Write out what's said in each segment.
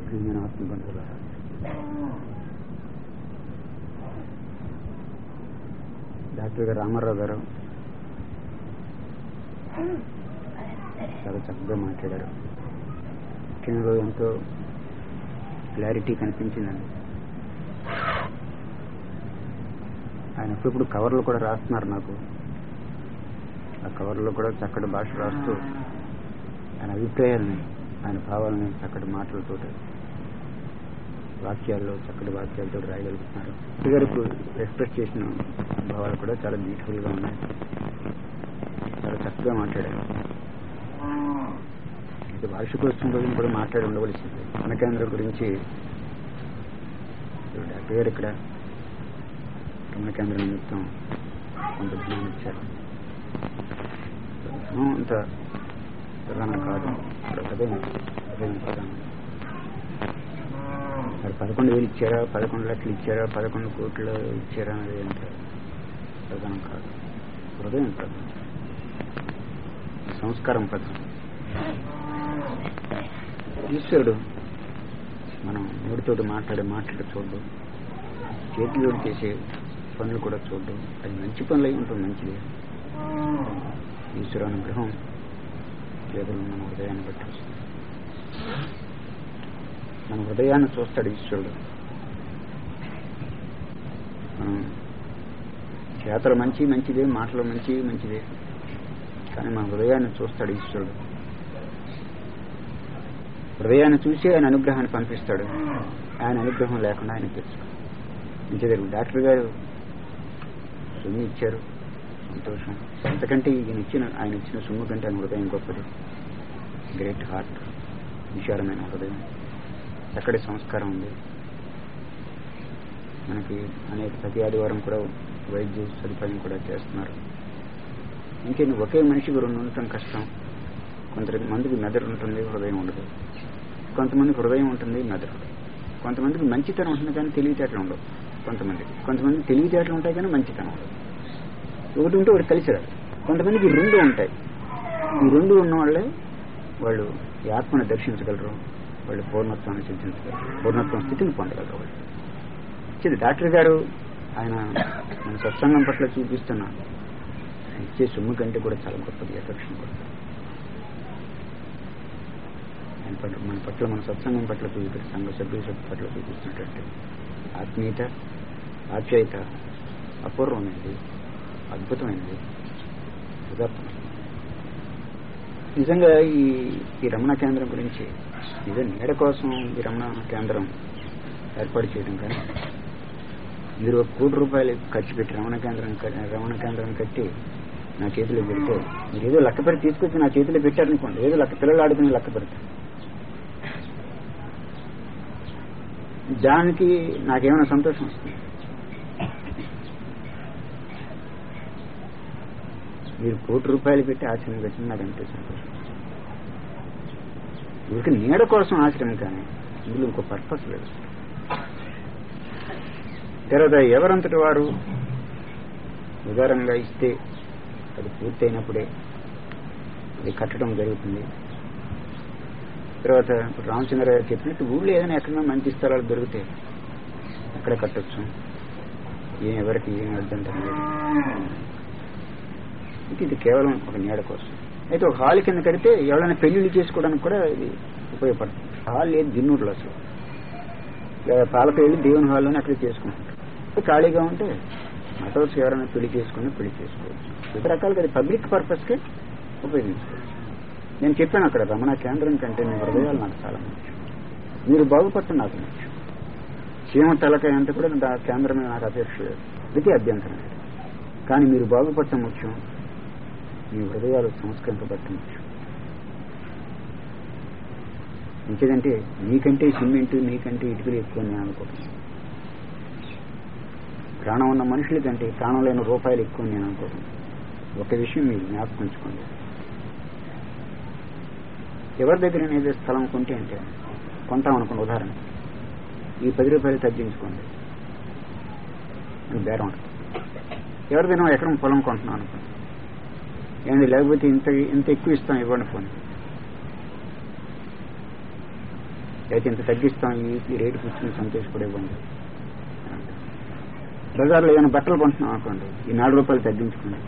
ప్రియమైన ఆత్మబంధువుల డాక్టర్ గారు రామారావు గారు చాలా చక్కగా మాట్లాడారు ముఖ్యంగా ఎంతో క్లారిటీ కనిపించిందండి ఆయన ఇప్పుడు కవర్లు కూడా రాస్తున్నారు నాకు ఆ కవర్లో కూడా చక్కటి భాష రాస్తూ ఆయన అభిప్రాయాలని ఆయన భావాలని చక్కటి మాటలతో వాక్యాల్లో చక్కటి వాక్యాలతో రాయగలుగుతున్నారు గారికి ఎక్స్ప్రెస్ చేసిన భావాలు కూడా చాలా బ్యూటిఫుల్ గా ఉన్నాయి చాలా చక్కగా మాట్లాడారు ఇది వార్షికోత్సవం గురించి కూడా మాట్లాడి ఉండవలసింది మన కేంద్రం గురించి డాక్టర్ గారు ఇక్కడ రమణ కేంద్రం నిమిత్తం కొంత జ్ఞానం ఇచ్చారు ధనం అంత ప్రధానం కాదు ఇక్కడ హృదయం హృదయం ప్రధానం మరి పదకొండు వేలు ఇచ్చారా పదకొండు లక్షలు ఇచ్చారా పదకొండు కోట్లు ఇచ్చారా అనేది అంత ప్రధానం కాదు హృదయం ప్రధానం సంస్కారం ప్రధానం ఈశ్వరుడు మనం నోటితోటి మాట్లాడే మాట్లాడే చూడడం చేతిలో చేసే పనులు కూడా చూడడం అది మంచి పనులు అయి ఉంటుంది మంచిది ఈశ్వర అనుగ్రహం కేవలం మన హృదయాన్ని బట్టి వస్తుంది మన హృదయాన్ని చూస్తాడు ఈశ్వరుడు మనం చేతలు మంచి మంచిదే మాటలు మంచి మంచిదే కానీ మన హృదయాన్ని చూస్తాడు ఈశ్వరుడు హృదయాన్ని చూసి ఆయన అనుగ్రహాన్ని పంపిస్తాడు ఆయన అనుగ్రహం లేకుండా ఆయన తెచ్చుకో ఇంకేదారు డాక్టర్ గారు సొమ్ము ఇచ్చారు సంతోషం అంతకంటే ఈయన ఇచ్చిన ఆయన ఇచ్చిన సొమ్ము కంటే ఆయన హృదయం గొప్పది గ్రేట్ హార్ట్ విశాలమైన హృదయం చక్కటి సంస్కారం ఉంది మనకి అనేక ప్రతి ఆదివారం కూడా వైద్య సదుపాయం కూడా చేస్తున్నారు ఇంకేంటి ఒకే మనిషికి రెండు ఉండటం కష్టం కొంతమందికి మెదడు ఉంటుంది హృదయం ఉండదు కొంతమందికి హృదయం ఉంటుంది మెదడు కొంతమందికి మంచితనం ఉంటుంది కానీ తెలివితేటలు ఉండవు కొంతమందికి కొంతమందికి తెలివితేటలు ఉంటాయి కానీ మంచితనం ఉండదు ఒకటి ఉంటే ఒకటి కలిసి రాదు కొంతమందికి ఈ రెండు ఉంటాయి ఈ రెండు ఉన్న వాళ్ళే వాళ్ళు ఈ ఆత్మను దర్శించగలరు వాళ్ళు పూర్ణత్వాన్ని చింతించగలరు పూర్ణత్వం స్థితిని పొందగలరు వాళ్ళు ఇది డాక్టర్ గారు ఆయన మన సత్సంగం పట్ల చూపిస్తున్న ఇచ్చే సొమ్ము కంటే కూడా చాలా గొప్పది ఎఫెక్షన్ కూడా ఆయన పట్ల మన పట్ల మన సత్సంగం పట్ల చూపి సంఘ సభ్యుల పట్ల చూపిస్తున్నటువంటి ఆత్మీయత ఆప్యాయత అపూర్వమైనది అద్భుతమైనది ఉదాత్తమైనది నిజంగా ఈ ఈ రమణ కేంద్రం గురించి నిజం నీడ కోసం ఈ రమణ కేంద్రం ఏర్పాటు చేయడం కానీ మీరు ఒక కోటి రూపాయలు ఖర్చు పెట్టి రమణ కేంద్రం రమణ కేంద్రం కట్టి నా చేతిలో పెడితే మీరు ఏదో లెక్క పెట్టి తీసుకొచ్చి నా చేతిలో పెట్టారనుకోండి ఏదో లెక్క పిల్లలు ఆడుకుని లెక్క పెడతారు దానికి నాకేమైనా సంతోషం వస్తుంది మీరు కోటి రూపాయలు పెట్టి ఆశ్రమం పెట్టిన నాకు అంతే సంతోషం వీరికి నీడ కోసం ఆశ్రమం కానీ ఇందులో ఇంకో పర్పస్ లేదు తర్వాత ఎవరంతటి వారు ఉదారంగా ఇస్తే అది పూర్తయినప్పుడే అది కట్టడం జరుగుతుంది తర్వాత రామచంద్ర గారు చెప్పినట్టు ఊళ్ళో ఏదైనా ఎక్కడైనా మంచి స్థలాలు దొరికితే అక్కడ కట్టొచ్చు ఏం ఎవరికి ఏం అర్థం లేదు ఇది కేవలం ఒక నీడ కోసం అయితే ఒక హాల్ కింద కడితే ఎవరైనా పెళ్లిళ్ళు చేసుకోవడానికి కూడా ఇది ఉపయోగపడుతుంది హాల్ లేదు దిన్నూరులో అసలు పాలకేళ్ళు దేవుని హాల్లోనే అక్కడ చేసుకుంటారు ఖాళీగా ఉంటే మతవర్స్ ఎవరైనా పెళ్లి చేసుకుని పెళ్లి చేసుకోవచ్చు వివిధ రకాలుగా అది పబ్లిక్ పర్పస్కి ఉపయోగించుకోవచ్చు నేను చెప్పాను అక్కడ రమణ కేంద్రం కంటే మీ హృదయాలు నాకు చాలా ముఖ్యం మీరు బాగుపడటం నాకు ముఖ్యం చీమ తలకాయ అంటే కూడా నా కేంద్రమే నాకు అపేక్ష లేదు ఇది అభ్యంతరం లేదు కానీ మీరు బాగుపడటం ముఖ్యం మీ హృదయాలు సంస్కరింపబడటం ముఖ్యం ఇంకేదంటే నీకంటే సిమెంట్ నీకంటే ఇటుకలు ఎక్కువ నేను అనుకుంటున్నాను ప్రాణం ఉన్న మనుషుల కంటే ప్రాణం లేని రూపాయలు ఎక్కువ నేను అనుకుంటున్నాను ఒక విషయం మీరు జ్ఞాపకం ఉంచుకోండి ఎవరి దగ్గర ఏదో స్థలం కొంటే అంటే కొంటాం అనుకోండి ఉదాహరణ ఈ పది రూపాయలు తగ్గించుకోండి అని బేరం ఉంటుంది ఎవరిదైనా ఎకరం పొలం కొంటున్నాం అనుకోండి ఏంటి లేకపోతే ఇంత ఇంత ఎక్కువ ఇస్తాం ఇవ్వండి ఫోన్ అయితే ఇంత తగ్గిస్తాం ఈ ఈ రేటు కూర్చుని సంతోషపడే బంధు బజార్లో ఏమైనా బట్టలు కొంటున్నాం అనుకోండి ఈ నాలుగు రూపాయలు తగ్గించుకోండి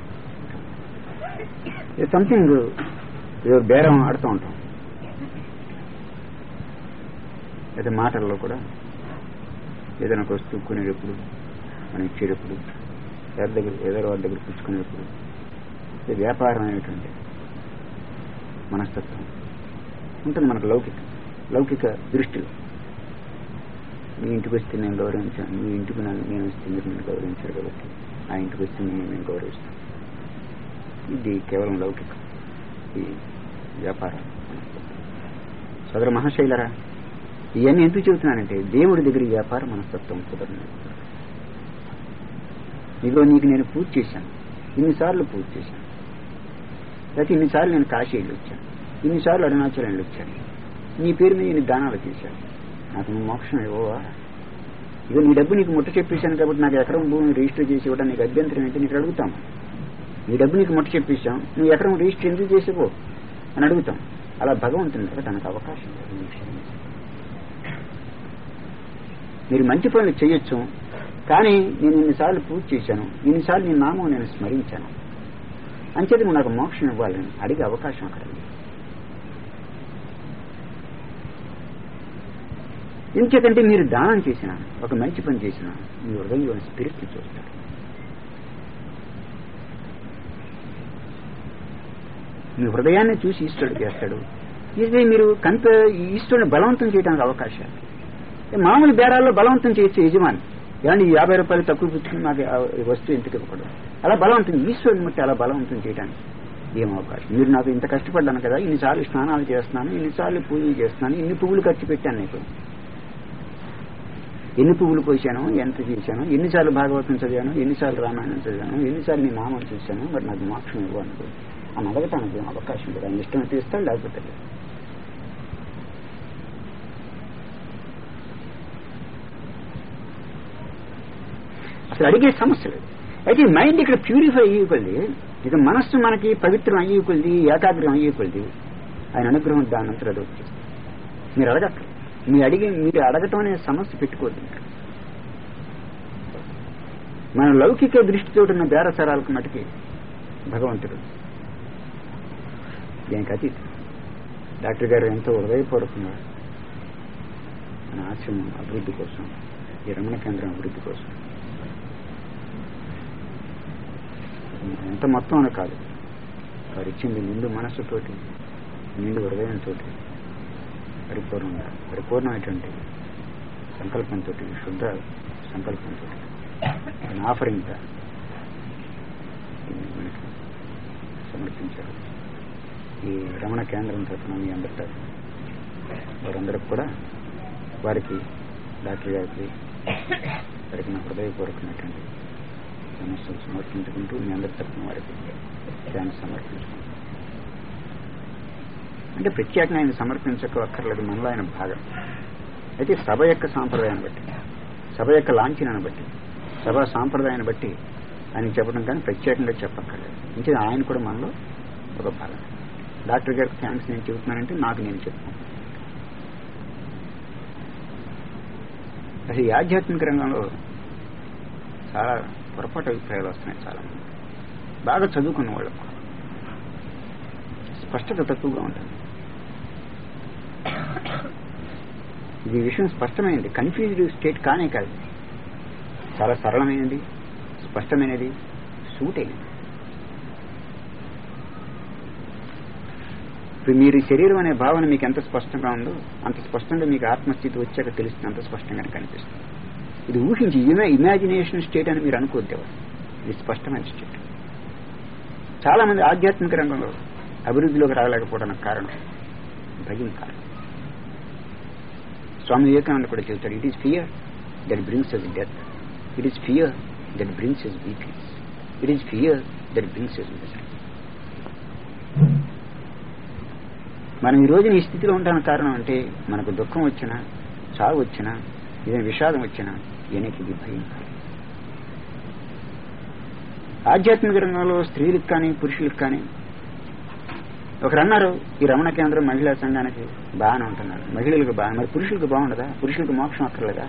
సంథింగ్ ఏదో బేరం ఆడుతూ ఉంటాం అయితే మాటల్లో కూడా ఏదైనా ఒక వస్తువు కొనేటప్పుడు మనం ఇచ్చేటప్పుడు ఎవరి దగ్గర ఏదో వారి దగ్గర పుచ్చుకునేటప్పుడు ఇది వ్యాపారం అనేటువంటి మనస్తత్వం ఉంటుంది మనకు లౌకిక లౌకిక దృష్టిలో మీ ఇంటికి వస్తే నేను గౌరవించాను మీ ఇంటికి నన్ను నేను వస్తే మీరు నన్ను గౌరవించారు కాబట్టి ఆ ఇంటికి వస్తే నేను నేను గౌరవిస్తాను ఇది కేవలం లౌకికం ఈ వ్యాపారం సదర మహాశైలరా ఇవన్నీ ఎందుకు చెబుతున్నానంటే దేవుడి దగ్గర ఈ వ్యాపారం మనస్తత్వం కుదరలేదు ఇదిగో నీకు నేను పూజ చేశాను ఇన్నిసార్లు పూజ చేశాను లేకపోతే ఇన్నిసార్లు నేను కాశీ వెళ్ళి వచ్చాను ఇన్నిసార్లు అరుణాచలం వెళ్ళి వచ్చాను నీ పేరు మీద ఇన్ని దానాలు చేశాను నాకు నువ్వు మోక్షం ఇవ్వవా ఇక నీ డబ్బు నీకు ముట్ట చెప్పేశాను కాబట్టి నాకు ఎకరం భూమి రిజిస్టర్ చేసి ఇవ్వడం నీకు అభ్యంతరం ఏంటి నీకు అడుగుతాము నీ డబ్బు నీకు ముట్ట చెప్పేశాం నువ్వు ఎకరం రిజిస్టర్ ఎందుకు చేసిపో అని అడుగుతాం అలా భగవంతుని దగ్గర తనకు అవకాశం లేదు ఈ విషయం. మీరు మంచి పనులు చేయొచ్చు కానీ నేను ఇన్నిసార్లు పూజ చేశాను ఇన్నిసార్లు నీ నామం నేను స్మరించాను అంచేది నువ్వు నాకు మోక్షం ఇవ్వాలని అడిగే అవకాశం అక్కడ ఉంది. ఇంకేతంటే మీరు దానం చేసిన ఒక మంచి పని చేసిన మీ హృదయంలోని స్పిరిట్ చూస్తాడు మీ హృదయాన్ని చూసి ఈశ్వరుడు చేస్తాడు ఇది మీరు కంపే ఈశ్వరుని బలవంతం చేయడానికి అవకాశాలు ఏ మామూలు బేరాల్లో బలవంతం చేయొచ్చు యజమాని ఏమండి ఈ యాభై రూపాయలు తక్కువ పుచ్చుకుని నాకు ఆ వస్తువు ఎందుకు ఇవ్వకూడదు అలా బలవంతం ఈశ్వరుని బట్టి అలా బలవంతం చేయడానికి ఏం అవకాశం మీరు నాకు ఇంత కష్టపడ్డాను కదా ఇన్నిసార్లు స్నానాలు చేస్తున్నాను ఇన్నిసార్లు పూజలు చేస్తున్నాను ఇన్ని పువ్వులు ఖర్చు పెట్టాను నీకు ఎన్ని పువ్వులు కోసాను ఎంత చేశాను ఎన్నిసార్లు భాగవతం చదివాను ఎన్నిసార్లు రామాయణం చదివాను ఎన్నిసార్లు నీ నామం చూశాను మరి నాకు మోక్షం ఇవ్వను అని అడగటానికి ఏం అవకాశం లేదు ఆయన ఇష్టం అయితే ఇస్తాడు లేకపోతే లేదు. అసలు అడిగే సమస్య లేదు అయితే ఈ మైండ్ ఇక్కడ ప్యూరిఫై అయ్యే కొద్ది ఇక మనస్సు మనకి పవిత్రం అయ్యే కొద్ది ఏకాగ్రం అయ్యే కొద్ది ఆయన అనుగ్రహం దాని అంతా అది వచ్చేస్తుంది మీరు అడగక్క మీరు అడిగి మీరు అడగటం అనే సమస్య పెట్టుకోవద్దు ఇంకా. మన లౌకిక దృష్టితో ఉన్న బేరసరాలకు మటుకి భగవంతుడు దీనికి అతీతం డాక్టర్ గారు ఎంతో హృదయపూర్వకంగా మన ఆశ్రమం అభివృద్ధి కోసం ఈ రమణ కేంద్రం అభివృద్ధి కోసం ఎంత మొత్తం అని కాదు వారు ఇచ్చింది నిండు మనస్సుతోటి నిండు హృదయంతో పరిపూర్ణంగా పరిపూర్ణమైనటువంటి సంకల్పంతో శుద్ధ సంకల్పంతో ఆఫరింగ్ మనకి సమర్పించారు ఈ రమణ కేంద్రం తరఫున మీ అందరి తరఫున వారందరికి కూడా వారికి డాక్టర్ గారికి వారికి నా హృదయపూర్వకమైనటువంటి సమస్యలు సమర్పించుకుంటూ మీ అందరి తరఫున వారికి థ్యాంక్స్ సమర్పించుకుంటాం అంటే ప్రత్యేకంగా ఆయన సమర్పించక అక్కర్లేదు మనలో ఆయన భాగం అయితే సభ యొక్క సాంప్రదాయాన్ని బట్టి సభ యొక్క లాంఛనాన్ని బట్టి సభ సాంప్రదాయాన్ని బట్టి ఆయన చెప్పడం కానీ ప్రత్యేకంగా చెప్పక్కర్లేదు అంటే ఆయన కూడా మనలో ఒక భాగం డాక్టర్ గారికి థ్యాంక్స్ నేను చెబుతున్నానంటే నాకు నేను చెప్తాను అసలు ఈ ఆధ్యాత్మిక రంగంలో చాలా పొరపాటు అభిప్రాయాలు వస్తున్నాయి చాలా మంది బాగా చదువుకున్న వాళ్ళకు కూడా. స్పష్టత తక్కువగా ఉంటుంది ఇది విషయం స్పష్టమైనది కన్ఫ్యూజ్డ్ స్టేట్ కానే కాదు చాలా సరళమైనది స్పష్టమైనది సూట్ అయినది ఇప్పుడు మీరు శరీరం అనే భావన మీకు ఎంత స్పష్టంగా ఉందో అంత స్పష్టంగా మీకు ఆత్మస్థితి వచ్చాక తెలుస్తుంది అంత స్పష్టంగానే కనిపిస్తుంది ఇది ఊహించి ఇమా ఇమాజినేషన్ స్టేట్ అని మీరు అనుకోద్దేవారు ఇది స్పష్టమైన స్టేట్ చాలా మంది ఆధ్యాత్మిక రంగంలో అభివృద్ధిలోకి రాలేకపోవడానికి కారణం భయం కారణం స్వామి వివేకానంద కూడా చెబుతాడు it is fear that brings us death it is fear that brings us weakness it is fear that brings us misery మనం ఈ రోజున ఈ స్థితిలో ఉండడానికి కారణం అంటే మనకు దుఃఖం వచ్చినా చావు వచ్చినా ఏదైనా విషాదం వచ్చినా వెనక్కి ఇది భయం కాదు ఆధ్యాత్మిక రంగంలో స్త్రీలకు కానీ పురుషులకు కానీ ఒకరు అన్నారు ఈ రమణ కేంద్రం మహిళా సంఘానికి బాగానే ఉంటున్నారు మహిళలకు బాగా మరి పురుషులకు బాగుండదా పురుషులకు మోక్షం అక్కర్లేదా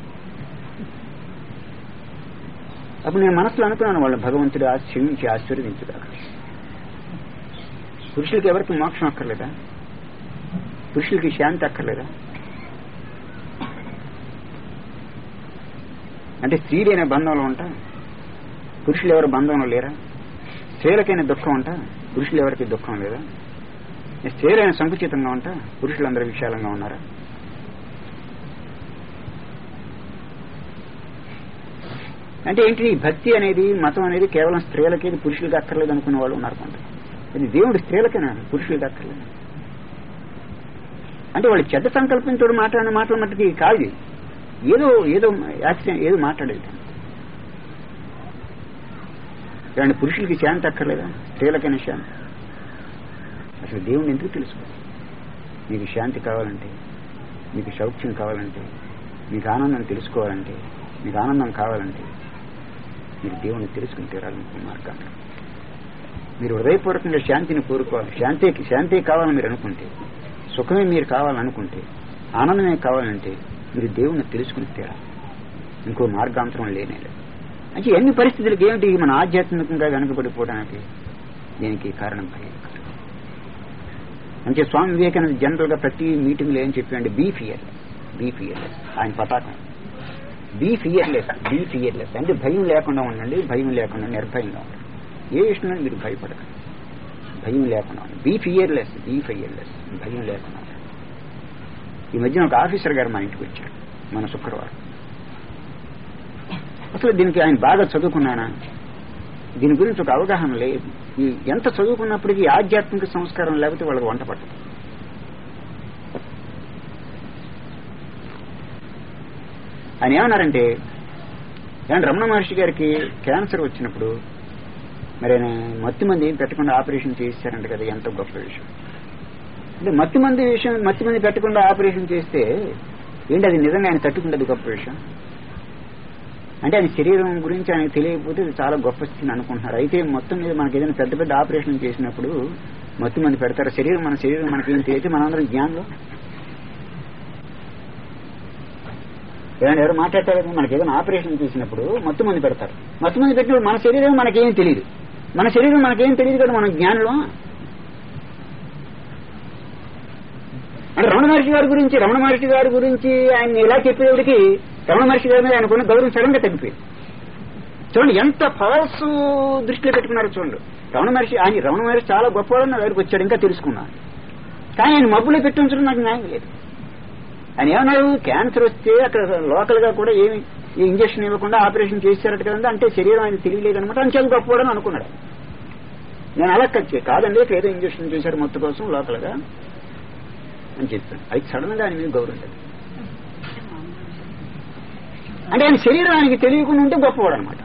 అప్పుడు నేను మనసులో అనుకున్నాను వాళ్ళ భగవంతుడు ఆశ్చర్యించి ఆశీర్వదించుదాక పురుషులకి ఎవరికి మోక్షం అక్కర్లేదా పురుషులకి శాంతి అక్కర్లేదా అంటే స్త్రీలైన బంధంలో ఉంటా పురుషులు ఎవరు బంధంలో లేరా స్త్రీలకైనా దుఃఖం ఉంటా పురుషులు ఎవరికి దుఃఖం లేదా స్త్రీలైన సంకుచితంగా ఉంటా పురుషులందరూ విశాలంగా ఉన్నారా అంటే ఏంటి ఈ భక్తి అనేది మతం అనేది కేవలం స్త్రీలకి పురుషులకి అక్కర్లేదు అనుకునే వాళ్ళు ఉన్నారు కొంత ఇది దేవుడు స్త్రీలకేనా పురుషులకి అక్కర్లేదు అంటే వాళ్ళు చెడ్డ సంకల్పంతో మాట్లాడిన మాటల మట్టుకి కాదు ఇది. ఏదో ఏదో యాక్సిడెంట్ ఏదో మాట్లాడేది ఏమంటే పురుషులకి శాంతి అక్కర్లేదా స్త్రీలకైనా శాంతి అసలు దేవుని ఎందుకు తెలుసుకో మీకు శాంతి కావాలంటే మీకు సౌఖ్యం కావాలంటే మీకు ఆనందం తెలుసుకోవాలంటే మీకు ఆనందం కావాలంటే మీరు దేవుణ్ణి తెలుసుకుని తీరాలనుకున్న మార్గాన్ని మీరు హృదయపూర్వకంగా శాంతిని కోరుకోవాలి శాంతి శాంతి కావాలని మీరు అనుకుంటే సుఖమే మీరు కావాలనుకుంటే ఆనందమే కావాలంటే మీరు దేవుణ్ణి తెలుసుకుని తీరాలి ఇంకో మార్గాంతరం లేనేలేదు అంటే ఎన్ని పరిస్థితులకి ఏమిటి మన ఆధ్యాత్మికంగా వెనుకబడిపోవడానికి దీనికి కారణం భయం అంటే స్వామి వివేకానంద జనరల్ గా ప్రతి మీటింగ్ లో ఏం చెప్పాడు బీ ఫియర్లెస్ బీ ఫియర్లెస్ ఆయన పతాకం బీ ఫియర్లెస్ బీ ఫియర్లెస్ అంటే భయం లేకుండా ఉండండి భయం లేకుండా నిర్భయంగా ఉండండి ఏ విషయంలో మీరు భయపడకండి భయం లేకుండా ఉండండి బీ ఫియర్లెస్ బీ ఫియర్లెస్ భయం లేకుండా ఉండండి ఈ మధ్యన ఒక ఆఫీసర్ గారు మన ఇంటికి వచ్చాడు మన శుక్రవారం అసలు దీనికి ఆయన బాగా చదువుకున్నానా దీని గురించి ఒక అవగాహన లేదు ఈ ఎంత చదువుకున్నప్పటికీ ఆధ్యాత్మిక సంస్కారం లేకపోతే వాళ్ళకి వంట పట్టదు ఆయన ఏమన్నారంటే ఏమంటే రమణ మహర్షి గారికి క్యాన్సర్ వచ్చినప్పుడు మరి ఆయన మత్తి మంది ఏం పెట్టకుండా ఆపరేషన్ చేయిస్తారంట కదా ఎంత గొప్ప విషయం అంటే మత్తి మంది విషయం మత్తి మంది పెట్టకుండా ఆపరేషన్ చేస్తే ఏంటి అది నిజంగా ఆయన తట్టుకుంటుంది గొప్ప విషయం అంటే ఆయన శరీరం గురించి ఆయనకు తెలియకపోతే ఇది చాలా గొప్ప స్థితిని అనుకుంటున్నారు అయితే మొత్తం మీద మనకి ఏదైనా పెద్ద పెద్ద ఆపరేషన్ చేసినప్పుడు మొత్తం మంది పెడతారు శరీరం మన శరీరం మనకి ఏం తెలియతే మనందరం జ్ఞానంలో ఏమైనా ఎవరు మాట్లాడతారు కదా, మనకి ఏదైనా ఆపరేషన్ చేసినప్పుడు మొత్తం మంది పెడతారు మొత్తం మంది పెట్టినప్పుడు మన శరీరం మనకేం తెలియదు మన శరీరం మనకేం తెలియదు కదా మనం జ్ఞానంలో అంటే రమణ మహర్షి గారి గురించి రమణ మహర్షి గారి గురించి ఆయన ఇలా చెప్పేవాడికి రమణ మహర్షి గారి మీద ఆయనకున్న గౌరవం సడన్ గా తగ్గిపోయింది చూడండి ఎంత పవర్స్ దృష్టిలో పెట్టుకున్నారో చూడండి రమణ మహర్షి ఆయన రమణ మహర్షి చాలా గొప్పవాడు నా దగ్గరికి వచ్చాడు ఇంకా తెలుసుకున్నాను కానీ ఆయన మబ్బులో పెట్టి ఉంచడం నాకు న్యాయం లేదు ఆయన ఏమన్నారు క్యాన్సర్ వస్తే అక్కడ లోకల్ గా కూడా ఏమి ఈ ఇంజక్షన్ ఇవ్వకుండా ఆపరేషన్ చేశారట కదండి అంటే శరీరం ఆయన తెలియలేదు అనమాట అని చాలా గొప్పవాడని అనుకున్నాడు నేను అలా కచ్చే కాదండి ఇక్కడ ఏదో ఇంజక్షన్ చేశారు మొత్తం కోసం లోకల్ గా అని చెప్పాను అయితే సడన్ గా ఆయన మీద గౌరవం లేదు అంటే ఆయన శరీరం ఆయనకి తెలియకుండా ఉంటే గొప్పవాడు అనమాట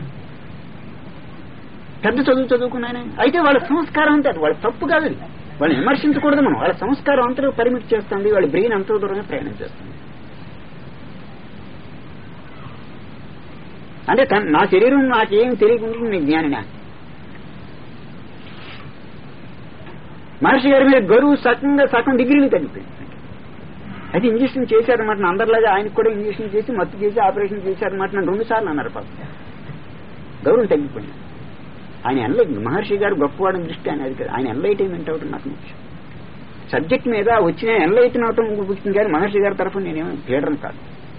పెద్ద చదువు చదువుకున్నాయన అయితే వాళ్ళ సంస్కారం అంతే అది వాళ్ళ తప్పు కాదు అది వాళ్ళని విమర్శించకూడదు మనం వాళ్ళ సంస్కారం అంతలో పరిమితి చేస్తుంది వాళ్ళ బ్రెయిన్ అంత దూరంగా ప్రయాణం చేస్తుంది అంటే తన- నా శరీరం నాకేం తెలియకుండా నేను జ్ఞానినా మహర్షి గారి మీద గరువు సకంగా సగం డిగ్రీని తగ్గిపోయింది అయితే ఇంజక్షన్ చేశారన్నమాట నా అందరిలాగా ఆయనకు కూడా ఇంజక్షన్ చేసి మత్తు చేసి ఆపరేషన్ చేశారన్నమాట నన్ను రెండు సార్లు అన్నారు పాప గౌరవం తగ్గిపోయింది ఆయన ఎన్లైట్ మహర్షి గారు గొప్పవాడని దృష్టి ఆయన అది కదా ఆయన ఎన్లైటైన్మెంట్ అవడం నాకు ముఖ్యం సబ్జెక్ట్ మీద వచ్చిన ఎన్లైటన్ అవటం ముఖ్యం కానీ మహర్షి గారి తరఫున నేనేమో లీడర్ని కాదు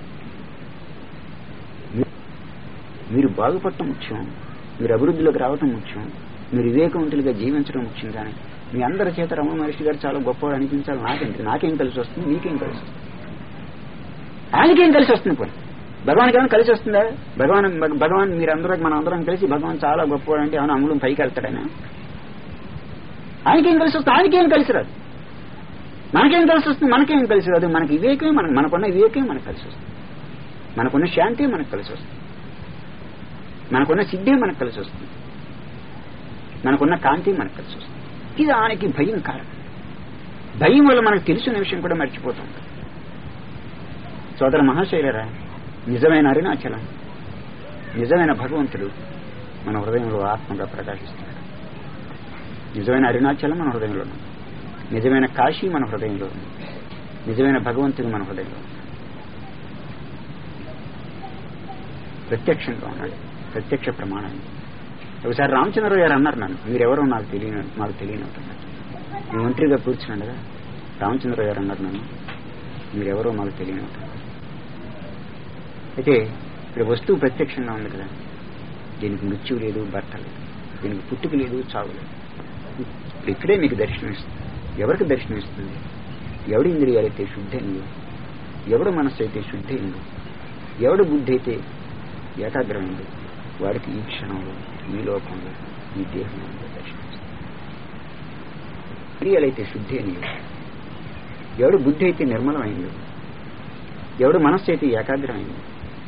మీరు బాగుపడటం ముఖ్యం మీరు అభివృద్ధిలోకి రావటం ముఖ్యం మీరు వివేకవంతులుగా జీవించడం ముఖ్యం కానీ మీ అందరి చేత రమణ మహర్షి గారు చాలా గొప్పవాడు అనిపించాలి నాకేంటి నాకేం కలిసి వస్తుంది మీకేం కలిసి వస్తుంది ఆయనకేం కలిసి వస్తుంది పోనీ భగవాన్కి ఏమైనా కలిసి వస్తుందా భగవాన్ భగ- భగవాన్ మీరందరూ మన అందరం కలిసి భగవాన్ చాలా గొప్పవాడు అంటే ఏమైనా అంగుళం పైకి వెళ్తాడైనా ఆయనకేం కలిసి వస్తుంది ఆయనకేం కలిసి రాదు మనకేం కలిసి వస్తుంది మనకేం కలిసి రాదు మనకి వివేకమే మనకు మనకున్న వివేకమే మనకు కలిసి వస్తుంది మనకున్న శాంతి మనకు కలిసి వస్తుంది మనకున్న సిద్ధే మనకు కలిసి వస్తుంది మనకున్న కాంతి మనకు కలిసి వస్తుంది ఇది ఆయనకి భయం కారణం భయం వల్ల మనకు తెలిసిన విషయం కూడా మర్చిపోతాం సోదర మహాశైలరా నిజమైన అరుణాచలం నిజమైన భగవంతుడు మన హృదయంలో ఆత్మగా ప్రకాశిస్తున్నాడు నిజమైన అరుణాచలం మన హృదయంలో ఉంది నిజమైన కాశీ మన హృదయంలో ఉంది నిజమైన భగవంతుడు మన హృదయంలో ఉంది ప్రత్యక్షంగా ఉన్నాడు ప్రత్యక్ష ప్రమాణం ఒకసారి రామచంద్ర గారు అన్నారు నన్ను మీరెవరో నాకు తెలియని మాకు తెలియని అవుతున్నారు నేను ఒంటరిగా కూర్చున్నాడుగా రామచంద్ర గారు అన్నారు నన్ను మీరెవరో మాకు తెలియని అవుతున్నారు అయితే ఇక్కడ వస్తువు ప్రత్యక్షంగా ఉంది కదా దీనికి మృత్యు లేదు భర్త లేదు దీనికి పుట్టుక లేదు చావు లేదు ఇప్పుడు ఇక్కడే మీకు దర్శనం ఇస్తుంది ఎవరికి దర్శనం ఇస్తుంది ఎవడి ఇంద్రియాలైతే శుద్ధైందో ఎవడు మనస్సు అయితే శుద్ధైందో ఎవడు బుద్ధి అయితే ఏకాగ్రమైందో వారికి ఈ క్షణంలో ఈ లోకంలో ఈ దేహంలో దర్శనమిస్తుంది ఇంద్రియాలైతే శుద్ధి అని ఎవడు బుద్ధి అయితే నిర్మలమైందో ఎవడు మనస్సు అయితే ఏకాగ్రమైందో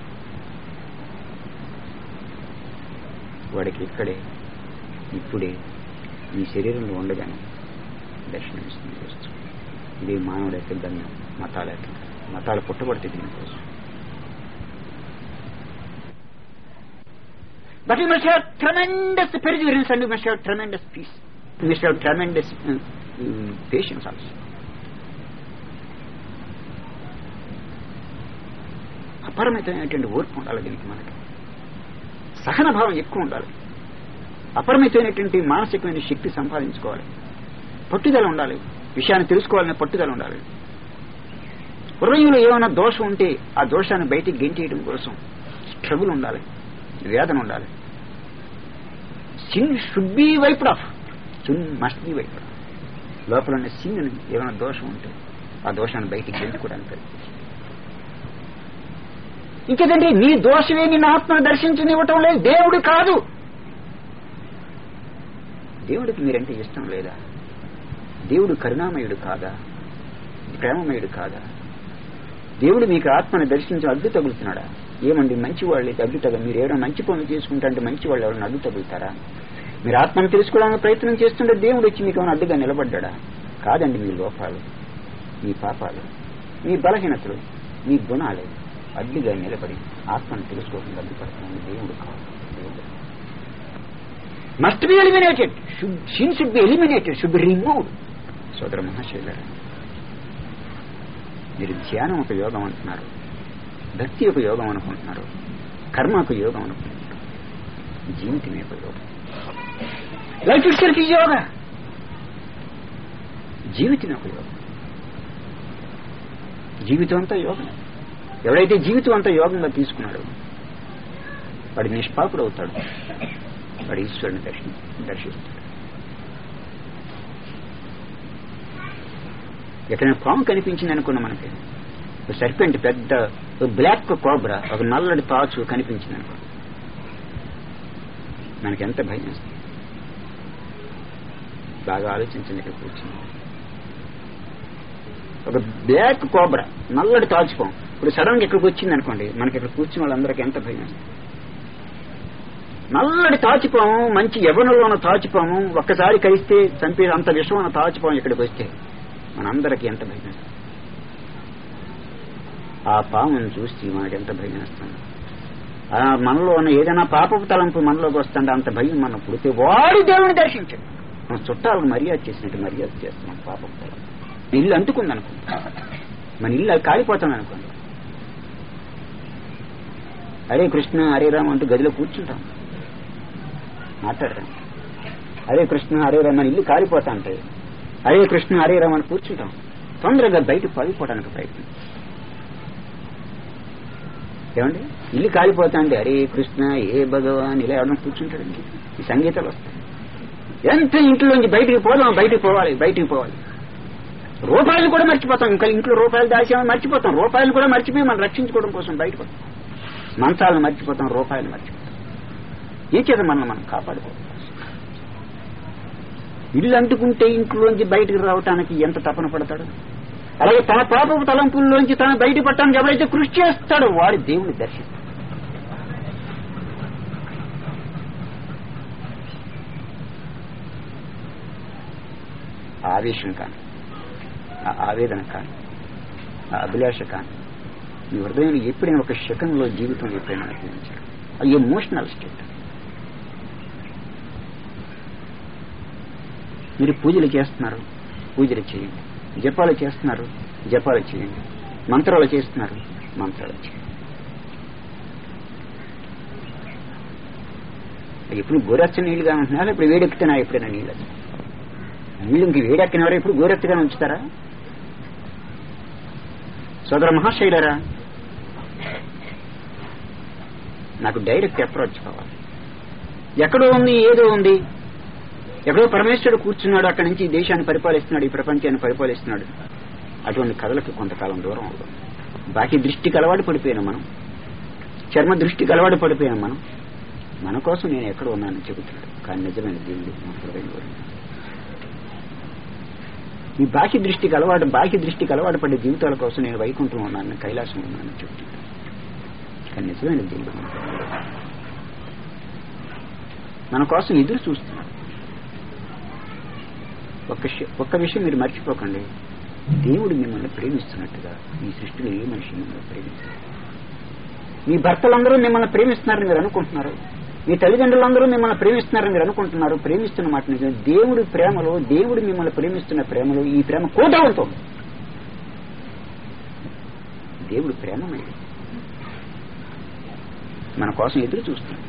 వాడికి ఇక్కడే ఇప్పుడే ఈ శరీరంలో ఉండగానే దర్శనమిస్తుంది వస్తు ఇది మానవుడు యొక్క ధన్యం మతాల యొక్క మతాలు పుట్టబడితే దీనికోసం But you must have tremendous perseverance and you must have tremendous peace. You must have tremendous uh, um, patience also. అపరిమితమైనటువంటి ఓర్పు ఉండాలి దీనికి మనకి సహన భావం ఎక్కువ ఉండాలి అపరిమితమైనటువంటి మానసికమైన శక్తి సంపాదించుకోవాలి పట్టుదల ఉండాలి విషయాన్ని తెలుసుకోవాలనే పట్టుదల ఉండాలి హృదయంలో ఏమైనా దోషం ఉంటే ఆ దోషాన్ని బయటికి గెంటేయడం కోసం స్ట్రగుల్ ఉండాలి వేదన ఉండాలి sin should be wiped off sin must be wiped off లోపల ఉన్న సిన్ ఏమైనా దోషం ఉంటే ఆ దోషాన్ని బయటికి గెంటుకోవడానికి ఇంకేదండి నీ దోషమే నిన్న ఆత్మను దర్శించనివ్వటం లేదు దేవుడు కాదు దేవుడికి మీరంటే ఇష్టం లేదా దేవుడు కరుణామయుడు కాదా ప్రేమమయుడు కాదా దేవుడు మీకు ఆత్మను దర్శించి అడ్డు తగులుతున్నాడా ఏమండి మంచి వాళ్ళు అడ్డు తగ మీరు ఏమైనా మంచి పనులు చేసుకుంటా అంటే మంచి వాళ్ళు ఎవరైనా అడ్డు తగులుతారా మీరు ఆత్మను తెలుసుకోవడానికి ప్రయత్నం చేస్తుంటే దేవుడు వచ్చి మీకు ఏమైనా అడ్డుగా నిలబడ్డా కాదండి మీ లోపాలు మీ పాపాలు మీ బలహీనతలు మీ గుణాలు అడ్డుగా నిలబడి ఆత్మను తెలుసుకోకుండా అడ్డుపడుతున్నాను దేవుడు కాదు దేవుడు must be eliminated should sin should be eliminated should be removed సోదర మహాశైలరా మీరు ధ్యానం ఒక యోగం అంటున్నారు భక్తి ఒక యోగం అనుకుంటున్నారు కర్మ ఒక యోగం అనుకుంటున్నారు జీవితమే ఒక యోగం లైఫ్ ఇట్ సెల్ఫ్ ఈ యోగ జీవితమే ఒక యోగం జీవితం అంతా యోగం ఎవడైతే జీవితం అంతా యోగంగా తీసుకున్నాడో వాడు నిష్పాపుడు అవుతాడు వాడు ఈశ్వరుని దర్శి దర్శిస్తాడు ఎక్కడైనా పాము కనిపించింది అనుకున్నా మనకి ఒక సర్పెంట్ పెద్ద ఒక బ్లాక్ కోబ్రా ఒక నల్లటి తాచు కనిపించింది అనుకో మనకి ఎంత భయం వేస్తుంది బాగా ఆలోచించండి ఇక్కడ కూర్చుని ఒక బ్లాక్ కోబ్రా నల్లటి తాచుపాం ఇప్పుడు సడన్ గా ఇక్కడికి వచ్చింది అనుకోండి మనకి ఇక్కడ కూర్చున్న వాళ్ళందరికీ ఎంత భయం వేస్తుంది నల్లటి తాచిపాము మంచి యవనంలో ఉన్న తాచిపాము ఒక్కసారి కలిస్తే చంపే అంత విషం ఉన్న తాచిపాము ఇక్కడికి వస్తే మనందరికీ ఎంత భయం వేస్తుంది ఆ పామును చూసి మనకి ఎంత భయం వేస్తుంది ఆ మనలో ఉన్న ఏదైనా పాపపు తలంపు మనలోకి వస్తుంటే అంత భయం మనం పుడితే వాడు దేవుని దర్శించండి మన చుట్టాలకు మర్యాద చేసినట్టు మర్యాద చేస్తున్నాం పాపపు తలంపు ఇల్లు అంటుకుంది అనుకోండి మన ఇల్లు అది కాలిపోతుంది అనుకోండి హరే కృష్ణ హరే రామ అంటూ గదిలో కూర్చుంటాం మాట్లాడతాం హరే కృష్ణ హరే రామ అని ఇల్లు కాలిపోతా అంటే హరే కృష్ణ హరే రామ అని కూర్చుంటాం తొందరగా బయట పడిపోవడానికి ప్రయత్నం ఏమండి ఇల్లు కాలిపోతా అంటే హరే కృష్ణ ఏ భగవాన్ ఇలా ఎవరైనా కూర్చుంటాడండి ఈ సంగీతాలు వస్తాయి ఎంత ఇంట్లోంచి బయటికి పోదాం బయటికి పోవాలి బయటికి పోవాలి రూపాయలు కూడా మర్చిపోతాం ఇంకా ఇంట్లో రూపాయలు దాచామని మర్చిపోతాం రూపాయలు కూడా మర్చిపోయి మనం రక్షించుకోవడం కోసం బయటకు వస్తాం మంచాలను మర్చిపోతాం రూపాయలు మర్చిపోతాం ఏం చేత మనం మనం కాపాడుకోవాలి ఇల్లు అంటుకుంటే ఇంట్లోంచి బయటకు రావటానికి ఎంత తపన పడతాడు అలాగే తన పాపపు తలంపుల్లోంచి తన బయట పట్టడానికి ఎవరైతే కృషి చేస్తాడో వాడి దేవుని దర్శిస్తాడు ఆ ఆవేశం కానీ ఆ ఆవేదన కానీ ఆ అభిలాష కానీ మీ హృదయంలో ఎప్పుడైనా ఒక శకంలో జీవితం ఎప్పుడైనా అనుభవించారు అది ఎమోషనల్ స్టేట్ మీరు పూజలు చేస్తున్నారు పూజలు చేయండి జపాలు చేస్తున్నారు జపాలు చేయండి మంత్రాలు చేస్తున్నారు మంత్రాలు చేయండి ఎప్పుడు గోరెచ్చ నీళ్ళుగా ఉంటున్నారా ఇప్పుడు వేడెక్కుతున్నా ఎప్పుడైనా నీళ్ళు నీళ్ళు ఇంక వేడెక్కిన వారు ఎప్పుడు గోరెత్తగానే ఉంచుతారా సోదర మహాశైలరా నాకు డైరెక్ట్ అప్రోచ్ కావాలి ఎక్కడో ఉంది ఏదో ఉంది ఎక్కడో పరమేశ్వరుడు కూర్చున్నాడు అక్కడి నుంచి ఈ దేశాన్ని పరిపాలిస్తున్నాడు ఈ ప్రపంచాన్ని పరిపాలిస్తున్నాడు అటువంటి కథలకు కొంతకాలం దూరం అవుతాం బాకీ దృష్టికి అలవాటు పడిపోయినా మనం చర్మ దృష్టికి అలవాటు పడిపోయినా మనం మన కోసం నేను ఎక్కడ ఉన్నానని చెబుతున్నాడు కానీ నిజమైన దేవుడు మన హృదయంలో ఉన్నాడు. ఈ బాహ్య దృష్టికి అలవాటు బాహ్య దృష్టికి అలవాటు పడే జీవితాల కోసం నేను వైకుంఠం ఉన్నాను కైలాసం ఉన్నానని చెబుతున్నాడు కానీ నిజమైన దేవుడు మన హృదయంలో ఉన్నాడు. మన కోసం ఎదురు చూస్తున్నాడు ఒక్క విషయం- ఒక్క విషయం మీరు మర్చిపోకండి దేవుడు మిమ్మల్ని ప్రేమిస్తున్నట్టుగా ఈ సృష్టిలో ఏ మనిషి మిమ్మల్ని ప్రేమిస్తారు మీ భర్తలందరూ మిమ్మల్ని ప్రేమిస్తున్నారని మీరు అనుకుంటున్నారు మీ తల్లిదండ్రులందరూ మిమ్మల్ని ప్రేమిస్తున్నారని మీరు అనుకుంటున్నారు ప్రేమిస్తున్న మాట నిజం దేవుడి ప్రేమలో దేవుడు మిమ్మల్ని ప్రేమిస్తున్న ప్రేమలో ఈ ప్రేమ కోటవంతం దేవుడు ప్రేమమయ్య మన కోసం ఎదురు చూస్తున్నాడు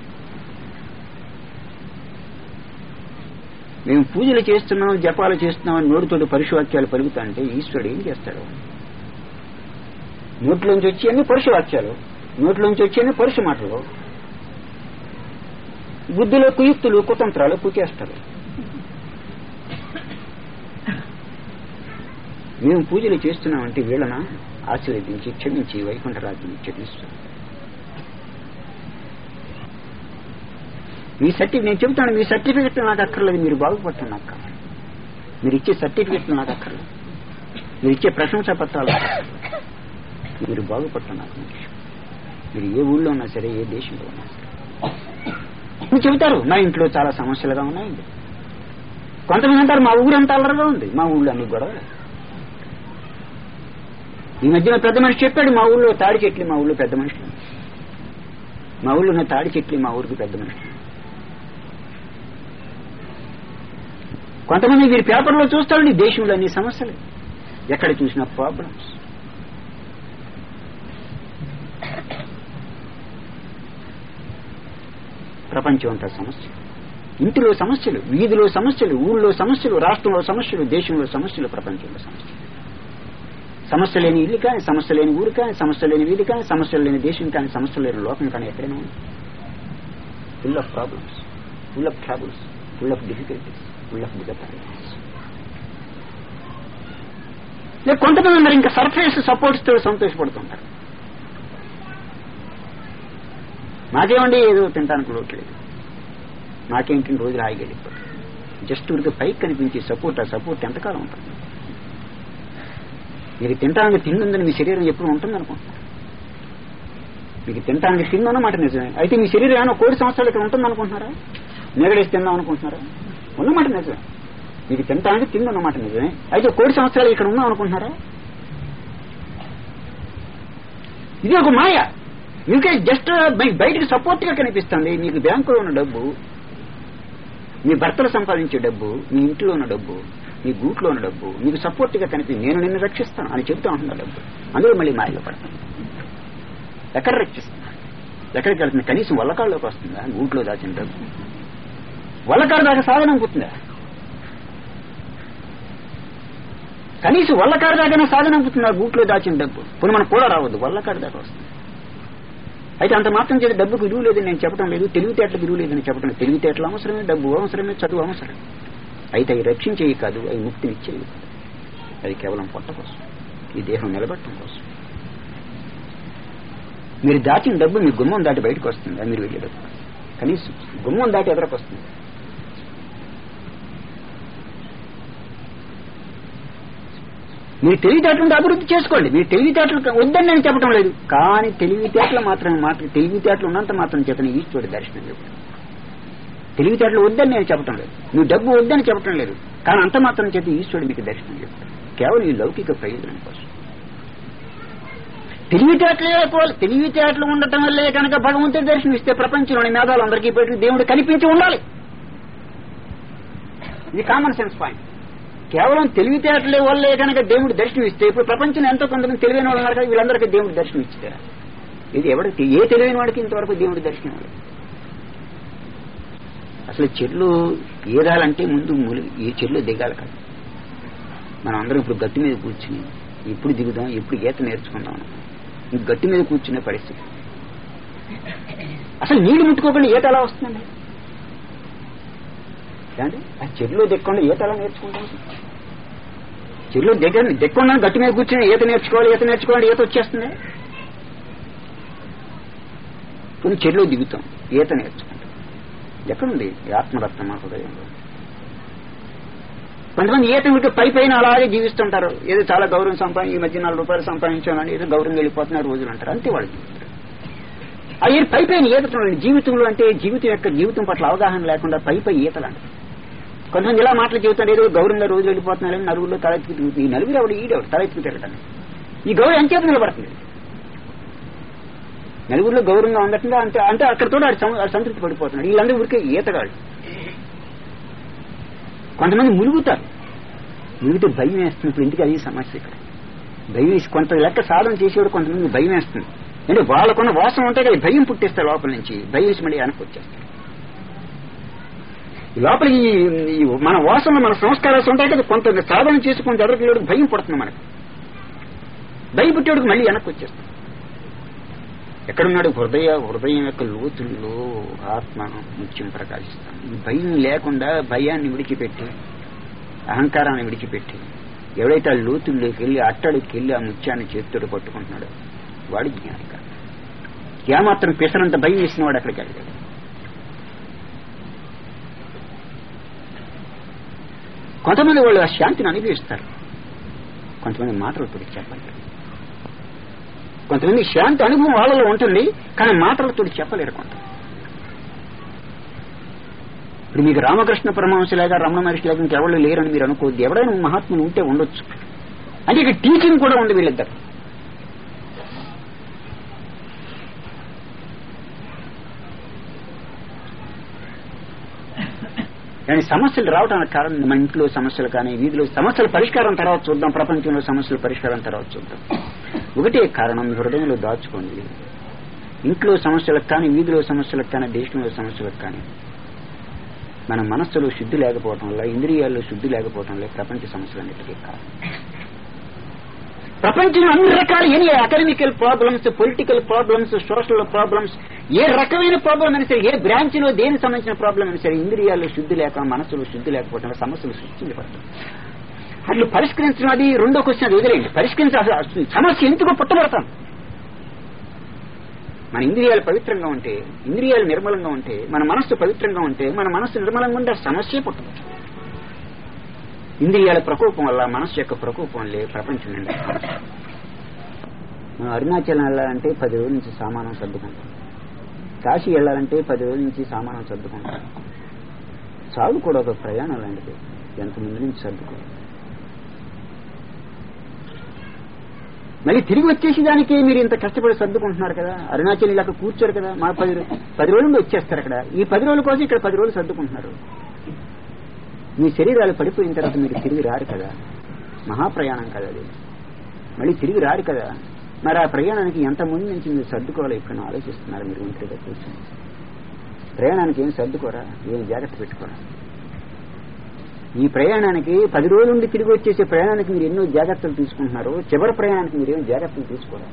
మేము పూజలు చేస్తున్నాం జపాలు చేస్తున్నాం అని నోటితోటి పరుషవాక్యాలు పలుకుతా అంటే ఈశ్వరుడు ఏం చేస్తాడు నోట్లోంచి వచ్చి అన్ని పరుషవాక్యాలు నోట్లోంచి వచ్చి అన్ని పరుష మాటలు బుద్ధిలో కుయుక్తులు కుతంత్రాలు పూచేస్తారు మేము పూజలు చేస్తున్నామంటే వీళ్ళన ఆశీర్వదించి క్షమించి వైకుంఠ రాజ్యం క్షమిస్తాం మీ సర్టిఫికేట్ నేను చెబుతాను మీ సర్టిఫికెట్ నాకు అక్కర్లేదు మీరు బాగుపడటం నాకు కావాలి మీరు ఇచ్చే సర్టిఫికెట్ నాకు అక్కర్లేదు మీరు ఇచ్చే ప్రశంసా పత్రాలు నాకు అక్కర్లేదు. మీరు బాగుపడటం నాకు ముఖ్యం మీరు ఏ ఊళ్ళో ఉన్నా సరే ఏ దేశంలో ఉన్నా సరే మీరు చెబుతారు మా ఇంట్లో చాలా సమస్యలుగా ఉన్నాయండి కొంతమంది అంటారు మా ఊరంతా అల్లరిగా ఉంది మా ఊళ్ళో అన్ని గొడవలు ఈ మధ్యన పెద్ద మనిషి చెప్పాడు మా ఊళ్ళో తాడి చెట్లు మా ఊళ్ళో పెద్ద మనుషులు మా ఊళ్ళో ఉన్న తాడి చెట్లు మా ఊరికి పెద్ద మనుషులు కొంతమంది మీరు పేపర్లో చూస్తారండి దేశంలో అన్ని సమస్యలు ఎక్కడ చూసినా ప్రాబ్లమ్స్ ప్రపంచం అంతా సమస్య ఇంటిలో సమస్యలు వీధిలో సమస్యలు ఊళ్ళో సమస్యలు రాష్ట్రంలో సమస్యలు దేశంలో సమస్యలు ప్రపంచంలో సమస్యలు సమస్య లేని ఇల్లు కానీ సమస్య లేని ఊరు కానీ సమస్య లేని వీధి కానీ సమస్యలు లేని దేశం కానీ సమస్య లేని లోకం కానీ ఎక్కడైనా ఉంది full of problems full of troubles full of difficulties full of disappointments లేదు కొంతమంది ఉన్నారు ఇంకా సర్ఫేస్ సపోర్ట్స్ తో సంతోషపడుతుంటారు నాకేమండి ఏదో తినడానికి లోట్లేదు నాకేంటి రోజులు హాయిగా వెళ్ళిపోతుంది జస్ట్ ఉరికి పైకి కనిపించే సపోర్ట్ ఆ సపోర్ట్ ఎంతకాలం ఉంటుంది మీకు తినడానికి తిండి ఉందని మీ శరీరం ఎప్పుడు ఉంటుంది అనుకుంటున్నారు మీకు తినడానికి తిండి అన్నమాట నిజమే అయితే మీ శరీరం ఏమైనా కోటి సంవత్సరాలు ఇక్కడ ఉంటుంది అనుకుంటున్నారా నేగడేసి తిందాం అనుకుంటున్నారా ఉన్నమాట నిజమే మీకు తినడానికి తిండి అన్నమాట నిజమే అయితే కోటి సంవత్సరాలు ఇక్కడ ఉన్నాం అనుకుంటున్నారా ఇది ఒక మాయ మీకే జస్ట్ మీకు బయటకు సపోర్ట్ గా కనిపిస్తుంది మీకు బ్యాంకులో ఉన్న డబ్బు మీ భర్తలు సంపాదించే డబ్బు మీ ఇంట్లో ఉన్న డబ్బు మీ గూట్లో ఉన్న డబ్బు మీకు సపోర్ట్ గా కనిపి నేను నిన్ను రక్షిస్తాను అని చెబుతా ఉంటున్నా డబ్బు అందులో మళ్ళీ మాయలో పడతాను ఎక్కడ రక్షిస్తున్నా ఎక్కడికి వెళ్తుంది కనీసం వల్లకాళ్ళలోకి వస్తుందా గూట్లో దాచిన డబ్బు వల్లకాడ దాకా సాధనం పుట్టిందా కనీసం వల్లకాడ దాకా సాధనం పుట్టిందా గూట్లో దాచిన డబ్బు ఇప్పుడు మనం కూడా రావద్దు వల్లకాడ దాకా వస్తుంది అయితే అంత మాత్రం చేత డబ్బుకు విలువ లేదని నేను చెప్పడం లేదు తెలివితేటలకు విలువ లేదని చెప్పడం లేదు తెలివితేటలు అవసరమే డబ్బు అవసరమే చదువు అవసరం అయితే అవి రక్షించేవి కాదు అవి ముక్తినిచ్చేవి కాదు అది కేవలం పొట్ట కోసం ఈ దేహం నిలబెట్టడం కోసం మీరు దాచిన డబ్బు మీ గుమ్మం దాటి బయటకు వస్తుంది అది మీరు వెళ్ళే డబ్బు కనీసం గుమ్మం దాటి ఎదరకు వస్తుంది మీరు తెలివితేటలు అభివృద్ధి చేసుకోండి మీరు తెలివితేటలు వద్దని నేను చెప్పడం లేదు కానీ తెలివితేటలు మాత్రమే మాత్రం తెలివితేటలు ఉన్నంత మాత్రం చేతనే ఈశ్వరుడి దర్శనం చెప్పడం తెలివితేటలు వద్దని నేను చెప్పడం లేదు నువ్వు డబ్బు వద్దని చెప్పడం లేదు కానీ అంత మాత్రం చేత ఈశ్వరుడు మీకు దర్శనం చెప్తాడు కేవలం ఈ లౌకిక ప్రయోజనం కోసం తెలివితేటలే పోవాలి తెలివితేటలు ఉండటం వల్లే కనుక భగవంతుడి దర్శనం ఇస్తే ప్రపంచంలోని మేధాలు అందరికీ పెట్టి దేవుడు కనిపించి ఉండాలి ఇది కామన్ సెన్స్ పాయింట్ కేవలం తెలివితేటలే వల్లే కనుక దేవుడు దర్శనం ఇస్తే ఇప్పుడు ప్రపంచంలో ఎంతో కొంతమంది తెలివైన వాళ్ళు ఉన్నారు కదా వీళ్ళందరికీ దేవుడు దర్శనం ఇచ్చారు ఇది ఎవరికి ఏ తెలివైన వాడికి ఇంతవరకు దేవుడు దర్శనం ఇవ్వలేదు. అసలు చెట్లు ఏదాలంటే ముందు ములి- ఈ చెట్లు దిగాలి కదా మనం అందరం ఇప్పుడు గట్టి మీద కూర్చుని ఎప్పుడు దిగుదాం ఎప్పుడు ఈత నేర్చుకుందాం అనుకున్నాం. ఈ గట్టి మీద కూర్చునే పరిస్థితి అసలు నీళ్లు ముట్టుకోకుండా ఈత ఎలా వస్తుందండి ఏమండి ఆ చెరువులో దిక్కుండా ఈత ఎలా నేర్చుకుంటాం చెరువులో దగ్గర దిక్కుండా గట్టి మీద కూర్చుని ఈత నేర్చుకోవాలి ఈత నేర్చుకోవాలి ఈత వచ్చేస్తుంది కొన్ని చెరువులో దిగుతాం ఈత నేర్చుకుంటాం ఎక్కడుంది ఈ ఆత్మరత్నం మా హృదయంలో కొంతమంది ఈత మీకు పై పైన అలాగే జీవిస్తుంటారు ఏదో చాలా గౌరవం సంపాదించి ఈ మధ్య నాలుగు రూపాయలు సంపాదించామని ఏదో గౌరవం వెళ్ళిపోతున్నారు రోజులు అంటారు అంతే వాళ్ళు జీవిస్తారు ఆ ఈత పై పైన ఈతటం జీవితంలో అంటే జీవితం యొక్క జీవితం పట్ల అవగాహన లేకుండా పై పై ఈతలు అంటారు కొంతమంది ఇలా మాటలు చెబుతారు ఏదో గౌరవంగా రోజు వెళ్ళిపోతున్నారని నలుగురిలో తలెత్తుకు తిరుగుతుంది ఈ నలుగురు ఎవడు ఈడెవడు తలెత్తుకు తిరగటాన్ని ఈ గౌరవం ఎంచేత నిలబడుతుంది నలుగురిలో గౌరవంగా ఉండటంగా అంటే అంటే అక్కడతో ఆడు సం- ఆడు సంతృప్తి పడిపోతున్నాడు వీళ్ళందరూ ఊరికే ఈతగాడు కొంతమంది ములుగుతారు మునిగితే భయం వేస్తుంది ఇప్పుడు ఇంటికి అది సమస్య ఇక్కడ భయం వేసి కొంత లెక్క సాధన చేసేవాడు కొంతమంది భయం వేస్తుంది అంటే వాళ్ళకున్న వాసన ఉంటే కదా భయం పుట్టిస్తారు లోపల నుంచి భయం వేసి మళ్ళీ వెనక్కి వచ్చేస్తారు ఈ లోపల ఈ ఈ మన వాసనలు మన సంస్కారాలు ఉంటాయి కదా కొంత సాధన చేసి కొంత ఎదరికి భయం పుడుతుంది మనకు భయం పుట్టేవాడికి మళ్ళీ వెనక్కి వచ్చేస్తాం ఎక్కడున్నాడు హృదయ హృదయం యొక్క లోతుల్లో ఆత్మ ముత్యం ప్రకాశిస్తాం ఈ భయం లేకుండా భయాన్ని విడిచిపెట్టి అహంకారాన్ని విడిచిపెట్టి ఎవడైతే ఆ లోతుల్లోకి వెళ్ళి అట్టడికి వెళ్ళి ఆ ముత్యాన్ని చేతితో పట్టుకుంటున్నాడో వాడి జ్ఞాని కాదు ఏమాత్రం పిసరంత భయం వేసిన వాడు అక్కడికి వెళ్ళాడు కొంతమంది వాళ్ళు ఆ శాంతిని అనుభవిస్తారు కొంతమంది మాటలతో చెప్పండి కొంతమంది శాంతి అనుభవం వాళ్ళలో ఉంటుంది కానీ మాటలతో చెప్పలేరు కొంత ఇప్పుడు మీకు రామకృష్ణ పరమహంసలాగా రమణ మహర్షిలాగా ఇంకెవరు లేరని మీరు అనుకోవద్దు ఎవడైనా మహాత్ములు ఉంటే ఉండొచ్చు అంటే ఇక టీచింగ్ కూడా ఉంది వీళ్ళిద్దరు కానీ సమస్యలు రావడానికి కారణం మన ఇంట్లో సమస్యలు కానీ వీధిలో సమస్యల పరిష్కారం తర్వాత చూద్దాం ప్రపంచంలో సమస్యల పరిష్కారం తర్వాత చూద్దాం ఒకటే కారణం హృదయంలో దాచుకోండి ఇంట్లో సమస్యలకు కానీ వీధిలో సమస్యలకు కానీ దేశంలో సమస్యలకు కానీ మన మనస్సులో శుద్ధి లేకపోవటం వల్ల ఇంద్రియాల్లో శుద్ధి లేకపోవటం వల్ల ప్రపంచ సమస్యలన్నిటికీ కారణం ప్రపంచంలో అన్ని రకాల ఎన్ని academical problems political problems social problems ఏ రకమైన ప్రాబ్లం అయినా సరే ఏ బ్రాంచ్ లో దేనికి సంబంధించిన ప్రాబ్లం అయినా సరే ఇంద్రియాల్లో శుద్ధి లేక మనసులో శుద్ధి లేకపోవడం వల్ల సమస్యలు సృష్టించబడతాయి అట్లు పరిష్కరించడం అది రెండో క్వశ్చన్ అది వదిలేయండి పరిష్కరించ అసలు సమస్య ఎందుకు పుట్టబడతాం మన ఇంద్రియాలు పవిత్రంగా ఉంటే ఇంద్రియాలు నిర్మలంగా ఉంటే మన మనస్సు పవిత్రంగా ఉంటే మన మనస్సు నిర్మలంగా ఉంటే ఆ సమస్యే పుట్టదు ఇంద్రియాల ప్రకోపం వల్ల మనస్సు యొక్క ప్రకోపం వల్లే ప్రపంచం నిండా సమస్య. మనం అరుణాచలం వెళ్ళాలంటే పది రోజుల నుంచి సామానం సర్దుకుంటాం కాశీ వెళ్ళాలంటే పది రోజుల నుంచి సామానం సర్దుకుంటాం చావు కూడా ఒక ప్రయాణం లాంటిది ఎంతమంది నుంచి సర్దుకో మళ్ళీ తిరిగి వచ్చేసి దానికి మీరు ఇంత కష్టపడి సర్దుకుంటున్నారు కదా అరుణాచల్ ఇలా అక్కడ కూర్చోరు కదా మా పది రో- పది రోజులు వచ్చేస్తారు అక్కడ ఈ పది రోజుల కోసం ఇక్కడ పది రోజులు సర్దుకుంటున్నారు మీ శరీరాలు పడిపోయిన తర్వాత మీరు తిరిగి రారు కదా మహాప్రయాణం కదా అది మళ్ళీ తిరిగి రారు కదా మరి ఆ ప్రయాణానికి ఎంత ముందు నుంచి మీరు సర్దుకోవాలి ఇప్పుడు ఆలోచిస్తున్నారు మీరు ఒంటరిగా కూర్చొని ప్రయాణానికి ఏం సర్దుకోరా ఏం జాగ్రత్త పెట్టుకోరా ఈ ప్రయాణానికి పది రోజుల నుండి తిరిగి వచ్చేసే ప్రయాణానికి మీరు ఎన్నో జాగ్రత్తలు తీసుకుంటున్నారు చివరి ప్రయాణానికి మీరు ఏం జాగ్రత్తలు తీసుకోరా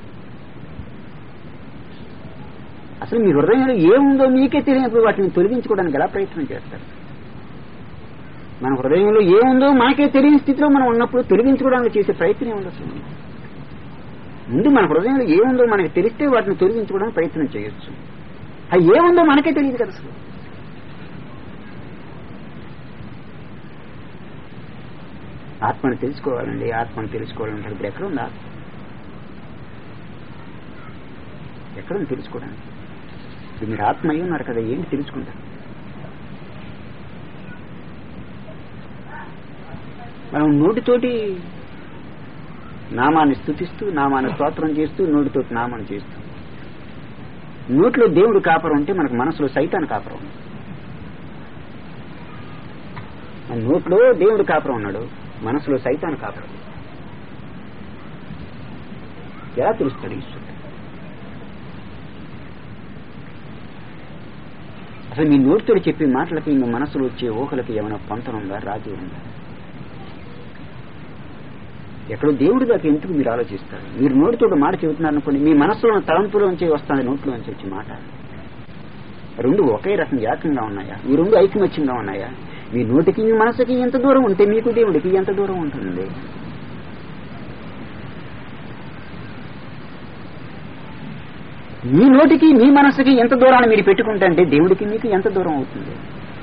అసలు మీ హృదయంలో ఏముందో మీకే తెలియనప్పుడు వాటిని తొలగించుకోవడానికి ఎలా ప్రయత్నం చేస్తారు మన హృదయంలో ఏముందో మనకే తెలియని స్థితిలో మనం ఉన్నప్పుడు తొలగించుకోవడానికి చేసే ప్రయత్నం ఉంది అసలు ముందు మన హృదయంలో ఏముందో మనకి తెలిస్తే వాటిని తొలగించుకోవడానికి ప్రయత్నం చేయొచ్చు అది ఏముందో మనకే తెలియదు కదా అసలు ఆత్మను తెలుసుకోవాలండి ఆత్మను తెలుసుకోవాలంటే ఇప్పుడు ఎక్కడ ఉంది ఆత్మ ఎక్కడ ఉంది తెలుసుకోవడానికి ఇప్పుడు మీరు ఆత్మ అయి ఉన్నారు కదా ఏంటి తెలుసుకుంటారు మనం నోటితోటి నామాన్ని స్థుతిస్తూ నామాన్ని స్తోత్రం చేస్తూ నోటితోటి నామాన్ని చేస్తూ నోట్లో దేవుడు కాపురం ఉంటే మనకు మనసులో సైతాన్ కాపురం ఉంది ఆ నోట్లో దేవుడు కాపురం ఉన్నాడు మనసులో సైతాన్ కాపురం ఎలా తెలుస్తాడు ఈశ్వరుడు అసలు మీ నోటితో చెప్పే మాటలకి మీ మనసులో వచ్చే ఊహలకి ఏమైనా పొంతన ఉందా రాజీ ఉందా ఎక్కడో దేవుడి దాకా ఎందుకు మీరు ఆలోచిస్తారు మీరు నోటితో మాట చెబుతున్నారు అనుకోండి మీ మనసులో తలంపులోంచి వస్తుంది నోట్లోంచి వచ్చే మాట రెండు ఒకే రకం ఏకంగా ఉన్నాయా ఈ రెండు ఐకమత్యంగా ఉన్నాయా మీ నోటికి మీ మనసుకి ఎంత దూరం ఉంటే మీకు దేవుడికి ఎంత దూరం ఉంటుంది మీ నోటికి మీ మనసుకి ఎంత దూరాన్ని మీరు పెట్టుకుంటే అంటే దేవుడికి మీకు ఎంత దూరం అవుతుంది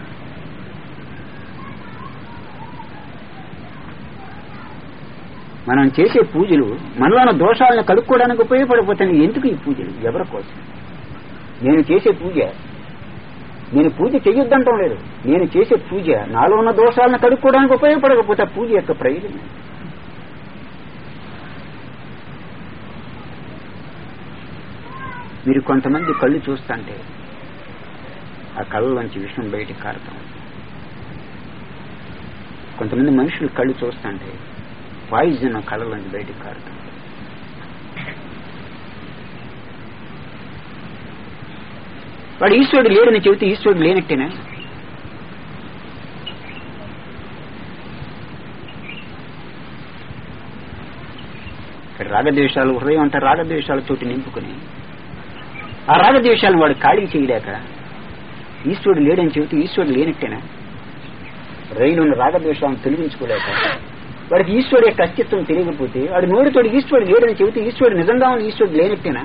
మనం చేసే పూజలు మనలోని దోషాలను కలుపుకోవడానికి ఉపయోగపడిపోతాయి ఎందుకు ఈ పూజలు ఎవరి కోసం నేను చేసే పూజ నేను పూజ చెయ్యొద్దంటం లేదు నేను చేసే పూజ నాలో ఉన్న దోషాలను కడుక్కోవడానికి ఉపయోగపడకపోతే ఆ పూజ యొక్క ప్రయోజనం మీరు కొంతమంది కళ్ళు చూస్తుంటే ఆ కళ్ళలోంచి విషయం బయటికి కారుతాం కొంతమంది మనుషులు కళ్ళు చూస్తుంటే పాయిజన్ కళ్ళలోంచి బయటికి కారుతాం వాడు ఈశ్వరుడు లేడని చెబితే ఈశ్వరుడు లేనట్టేనా ఇక్కడ రాగద్వేషాలు హృదయం అంతా రాగద్వేషాలతోటి నింపుకుని ఆ రాగద్వేషాలను వాడు ఖాళీ చేయలేక ఈశ్వరుడు లేడని చెబితే ఈశ్వరుడు లేనట్టేనా రైలు ఉన్న రాగద్వేషాలను తొలగించుకోలేక వాడికి ఈశ్వరుడు యొక్క అస్తిత్వం తెలియకపోతే వాడు నోటితోడు ఈశ్వరుడు లేడని చెబితే ఈశ్వరుడు నిజంగా ఉన్న ఈశ్వరుడు లేనట్టేనా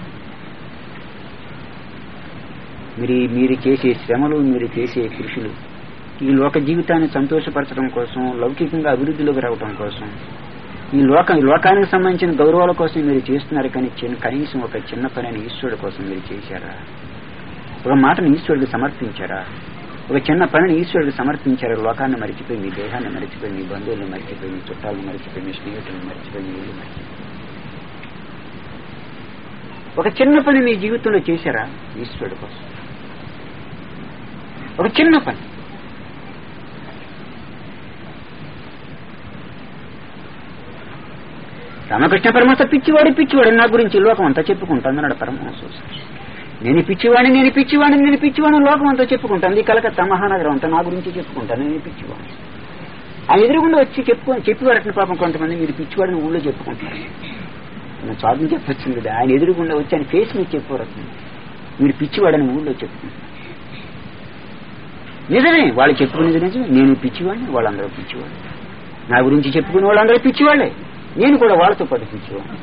మీరు మీరు చేసే శ్రమలు మీరు చేసే కృషులు ఈ లోక జీవితాన్ని సంతోషపరచడం కోసం లౌకికంగా అభివృద్ధిలోకి రావడం కోసం ఈ లోక ఈ లోకానికి సంబంధించిన గౌరవాల కోసం మీరు చేస్తున్నారు కానీ చిన్న కనీసం ఒక చిన్న పని అని ఈశ్వరుడు కోసం మీరు చేశారా ఒక మాటను ఈశ్వరుడికి సమర్పించారా ఒక చిన్న పనిని ఈశ్వరుడికి సమర్పించారా లోకాన్ని మరిచిపోయి మీ దేహాన్ని మరిచిపోయి మీ బంధువులను మరిచిపోయి మీ చుట్టాలను మరిచిపోయి మీ స్నేహితులను మరిచిపోయి మీ ఇల్లు మరిచిపోయి ఒక చిన్న పని మీ జీవితంలో చేశారా ఈశ్వరుడు కోసం ఒక చిన్న పని రామకృష్ణ పరమహంస పిచ్చివాడు పిచ్చివాడు నా గురించి లోకం అంతా చెప్పుకుంటాను అన్నాడు పరమహంస నేను పిచ్చివాడిని నేను పిచ్చివాడిని నేను పిచ్చివాడిని లోకం అంతా చెప్పుకుంటాను ఈ కలకత్తా మహానగరం అంతా నా గురించి చెప్పుకుంటాను నేను పిచ్చివాడిని ఆయన ఎదురుగుండా వచ్చి చెప్పుకొని చెప్పేవారట పాపం కొంతమంది మీరు పిచ్చివాడిని ఊళ్ళో చెప్పుకుంటారు నేను చాదని చెప్పొచ్చింది కదా ఆయన ఎదురుగుండా వచ్చి ఆయన ఫేస్ మీద చెప్పేవారట మీరు పిచ్చివాడని ఊళ్ళో చెప్పుకుంటారు నిజమే వాళ్ళు చెప్పుకునేది నిజమే నేను పిచ్చివాడిని వాళ్ళందరూ పిచ్చివాళ్ళు నా గురించి చెప్పుకునే వాళ్ళందరూ పిచ్చివాళ్లే నేను కూడా వాళ్ళతో పాటు పిచ్చివాడిని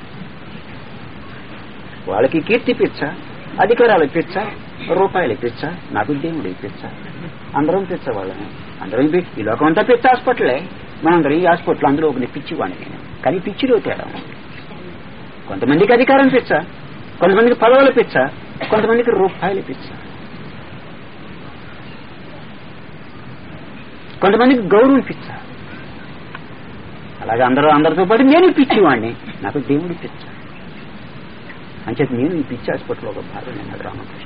వాళ్ళకి కీర్తి పిచ్చ అధికారాలు పిచ్చ రూపాయలు పిచ్చ నాకు దేవుడు పిచ్చ అందరం పిచ్చ వాళ్ళని అందరం పి- ఈ లోకం అంతా పిచ్చ హాస్పిటలే మనందరం ఈ హాస్పిటల్ అందులో ఒక పిచ్చివాడిని నేను కానీ పిచ్చిలో తేడా ఉంది కొంతమందికి అధికారం పిచ్చ కొంతమందికి పదవులు పిచ్చ కొంతమందికి రూపాయలు పిచ్చ కొంతమందికి గౌరవం పిచ్చ అలాగే అందరూ అందరితో పాటు నేను పిచ్చివాడిని నాకు దేవుడి పిచ్చ అంచేత నేను ఈ పిచ్చి హాస్పిటల్ ఒక భాగం అన్నాడు రామకృష్ణ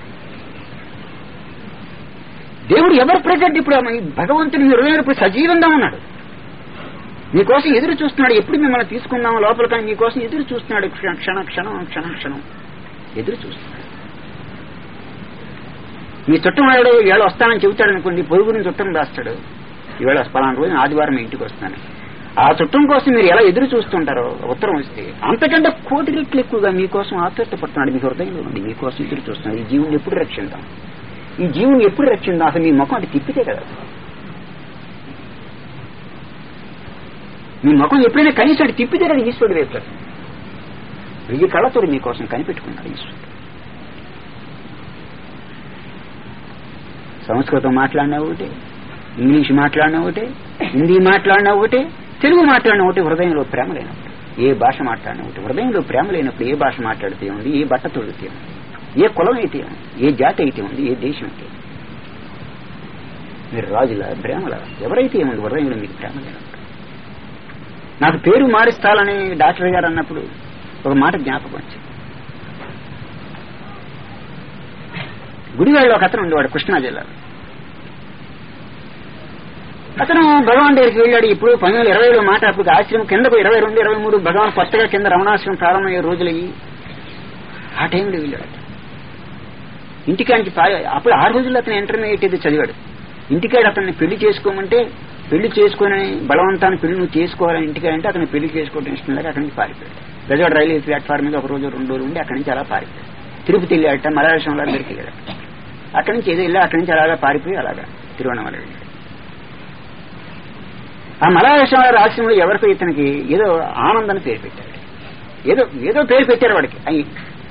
దేవుడు ఎవరు ప్రజెంట్ ఇప్పుడు ఆమె ఈ భగవంతుని హృదయం ఇప్పుడు సజీవంగా ఉన్నాడు మీకోసం ఎదురు చూస్తున్నాడు ఎప్పుడు మిమ్మల్ని తీసుకుందాం లోపల కానీ మీకోసం ఎదురు చూస్తున్నాడు క్షణ క్షణ క్షణం క్షణ క్షణం ఎదురు చూస్తున్నాడు మీ చుట్టం వాడు ఈవేళ వస్తానని చెబుతాడు అనుకోండి పొరుగుని చుట్టం రాస్తాడు ఈవేళ పలానా రోజు ఆదివారం మీ ఇంటికి వస్తాను ఆ చుట్టం కోసం మీరు ఎలా ఎదురు చూస్తుంటారో ఉత్తరం వస్తే అంతకంటే కోటి రెట్లు ఎక్కువగా మీకోసం ఆతృత పడుతున్నాడు మీ హృదయంలో ఉండి మీకోసం ఎదురు చూస్తున్నాడు ఈ జీవుని ఎప్పుడు రక్షిద్దాం ఈ జీవుని ఎప్పుడు రక్షిద్దాం అసలు మీ ముఖం అది తిప్పితే కదా మీ ముఖం ఎప్పుడైనా కనీసం అటు తిప్పితే కదా ఈశ్వరుడు వైపు వెయ్యి కళ్ళతో మీకోసం కనిపెట్టుకున్నాడు ఈశ్వరుడు సంస్కృతం మాట్లాడినా ఒకటే ఇంగ్లీష్ మాట్లాడినా ఒకటే హిందీ మాట్లాడినా ఒకటే తెలుగు మాట్లాడినా ఒకటి హృదయంలో ప్రేమ లేనప్పుడు ఏ భాష మాట్లాడినా ఒకటి హృదయంలో ప్రేమ లేనప్పుడు ఏ భాష మాట్లాడితే ఉంది ఏ బట్ట తొడితే ఉంది ఏ కులం అయితే ఉంది ఏ జాతి అయితే ఉంది ఏ దేశం అయితే ఉంది. మీరు రాజుల ప్రేమల ఎవరైతే ఏముంది హృదయంలో మీకు ప్రేమ లేనప్పుడు నాకు పేరు మారుస్తాలని డాక్టర్ గారు అన్నప్పుడు ఒక మాట జ్ఞాపకం వచ్చింది గుడివాడలో ఒక అతను ఉండేవాడు కృష్ణా జిల్లాలో అతను భగవాన్ దగ్గరికి వెళ్ళాడు ఇప్పుడు పంతొమ్మిది వందల ఇరవైలో మాట అప్పుడు ఆశ్రమం కిందకు ఇరవై రెండు ఇరవై మూడు భగవాన్ కొత్తగా కింద రమణాశ్రమం ప్రారంభమయ్యే రోజులయ్యి ఆ టైంలో వెళ్ళాడు ఇంటికానికి పా- అప్పుడు ఆ రోజుల్లో అతను ఇంటర్మీడియట్ ఇది చదివాడు ఇంటికాడ అతన్ని పెళ్లి చేసుకోమంటే పెళ్లి చేసుకుని బలవంతాన్ని పెళ్లి నువ్వు చేసుకోవాలని ఇంటికాడంటే అతను పెళ్లి చేసుకోవడం ఇష్టం లేక అక్కడి నుంచి పారిపోయాడు గజవాడ రైల్వే ప్లాట్ఫామ్ మీద ఒక రోజు రెండు రోజులు ఉండి అక్కడి నుంచి అలా పారిపోయాడు తిరుపతి వెళ్ళాడట మలయాళంలో అందరికి వెళ్ళాడు అక్కడి నుంచి ఏదో వెళ్ళి అక్కడి నుంచి అలాగా పారిపోయి అలాగా తిరువణమల వెళ్ళాడు ఆ మలయాళ ఆశ్రమంలో ఎవరికో ఇతనికి ఏదో ఆనందాన్ని పేరు పెట్టాడు ఏదో ఏదో పేరు పెట్టారు వాడికి అయి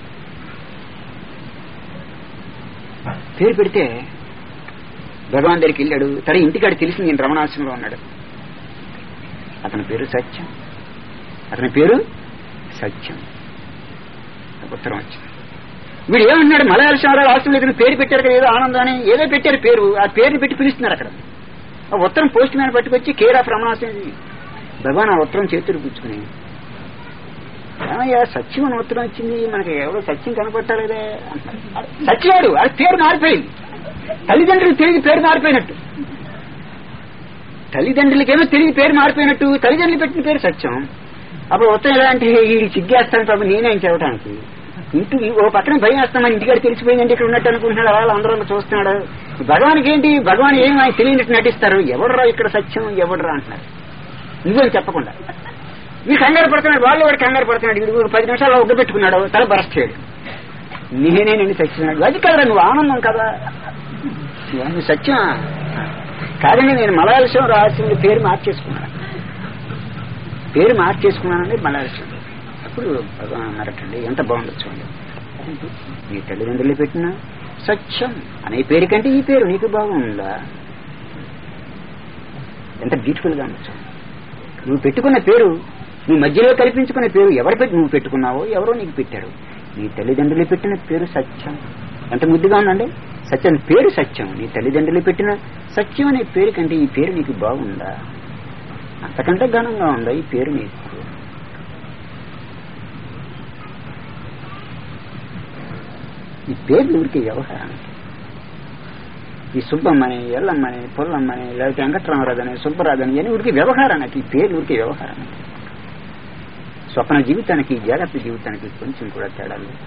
పేరు పెడితే భగవాన్ దగ్గరికి వెళ్ళాడు తన ఇంటికాడ తెలిసింది నేను రమణాశ్రమంలో ఉన్నాడు అతని పేరు సత్యం అతని పేరు సత్యం నాకు ఉత్తరం వచ్చింది వీడు ఏమంటున్నాడు మలయాళ శివరావు ఆశ్రమంలో ఇతను పేరు పెట్టారు కదా ఏదో ఆనందాన్ని ఏదో పెట్టారు పేరు ఆ పేరుని పెట్టి పిలుస్తున్నారు అక్కడ ఆ ఉత్తరం పోస్ట్ మ్యాన్ పట్టుకొచ్చి కేర్ ఆఫ్ రమణాశ్రమం భగవాన్ ఆ ఉత్తరం చేతులు పుచ్చుకుని ఏమయ్యా సత్యం అని ఉత్తరం వచ్చింది మనకి ఎవరో సత్యం కనపట్టలేదే అంటున్నాడు. సత్యవాడు అది పేరు మారిపోయింది తల్లిదండ్రులకు తిరిగి పేరు మారిపోయినట్టు తల్లిదండ్రులకేమో తిరిగి పేరు మారిపోయినట్టు తల్లిదండ్రులు పెట్టిన పేరు సత్యం అప్పుడు ఉత్తరం ఎలా అంటే ఈ సిగ్గేస్తాను పాపం నేనేం చెప్పడానికి ఇంటి ఓ పక్కన భయం వేస్తాం మన ఇంటికాడ తెలిసిపోయిందంటే ఇక్కడ ఉన్నట్టు అనుకుంటున్నాడు వాళ్ళు అందరూ చూస్తున్నాడు భగవానికి ఏంటి భగవాన్ ఏం ఆయన తెలియనట్టు నటిస్తారు ఎవడరా ఇక్కడ సత్యం ఎవడరా అంటున్నారు నువ్వేం చెప్పకుండా వీడు కంగారు పడుతున్నాడు వాళ్ళు వాడు కంగారు పడుతున్నాడు వీడు ఒక పది నిమిషాలు ఒగ్గ పెట్టుకున్నాడు తల బరస్ట్ చేయడు నేనే నిన్ను సత్యనాడు అది కదా నువ్వు ఆనందం కదా నువ్వు సత్యమా కాదండి నేను మలయాళం రాసింది పేరు మార్చేసుకున్నాను పేరు మార్చేసుకున్నానండి మలయాళం అప్పుడు భగవాన్ అన్నారటండి ఎంత బాగుండదు చూడండి మీ తల్లిదండ్రులు పెట్టిన సత్యం అనే పేరు కంటే ఈ పేరు నీకు బాగుందా ఎంత బ్యూటిఫుల్ గా ఉండొచ్చు నువ్వు పెట్టుకున్న పేరు నీ మధ్యలో కల్పించుకున్న పేరు ఎవరు పెట్టి నువ్వు పెట్టుకున్నావో ఎవరో నీకు పెట్టాడు నీ తల్లిదండ్రులు పెట్టిన పేరు సత్యం ఎంత ముద్దుగా ఉందండి సత్యం పేరు సత్యం నీ తల్లిదండ్రులు పెట్టిన సత్యం అనే పేరు కంటే ఈ పేరు నీకు బాగుందా అంతకంటే ఘనంగా ఉందా ఈ పేరు నీకు ఈ పేర్లు ఊరికి వ్యవహారానికి ఈ సుబ్బమ్మని ఎల్లమ్మని పుల్లమ్మని లేకపోతే వెంకట్రామరాజు అని సుబ్బరాజు అని ఇవన్నీ ఊరికి వ్యవహారానికి ఈ పేర్లు ఊరికి వ్యవహారానికి స్వప్న జీవితానికి జాగ్రత్త జీవితానికి కొంచెం కూడా తేడా లేదు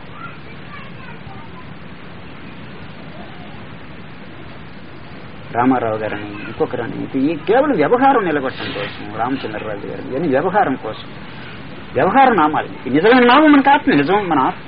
రామారావు గారని ఇంకొకరని ఇంక ఈ కేవలం వ్యవహారం నిలబెట్టడం కోసం రామచంద్రరాజు గారు ఇవన్నీ వ్యవహారం కోసం వ్యవహార నామాలు ఈ నిజమైన నామం మనకు ఆత్మ నిజం మన ఆత్మ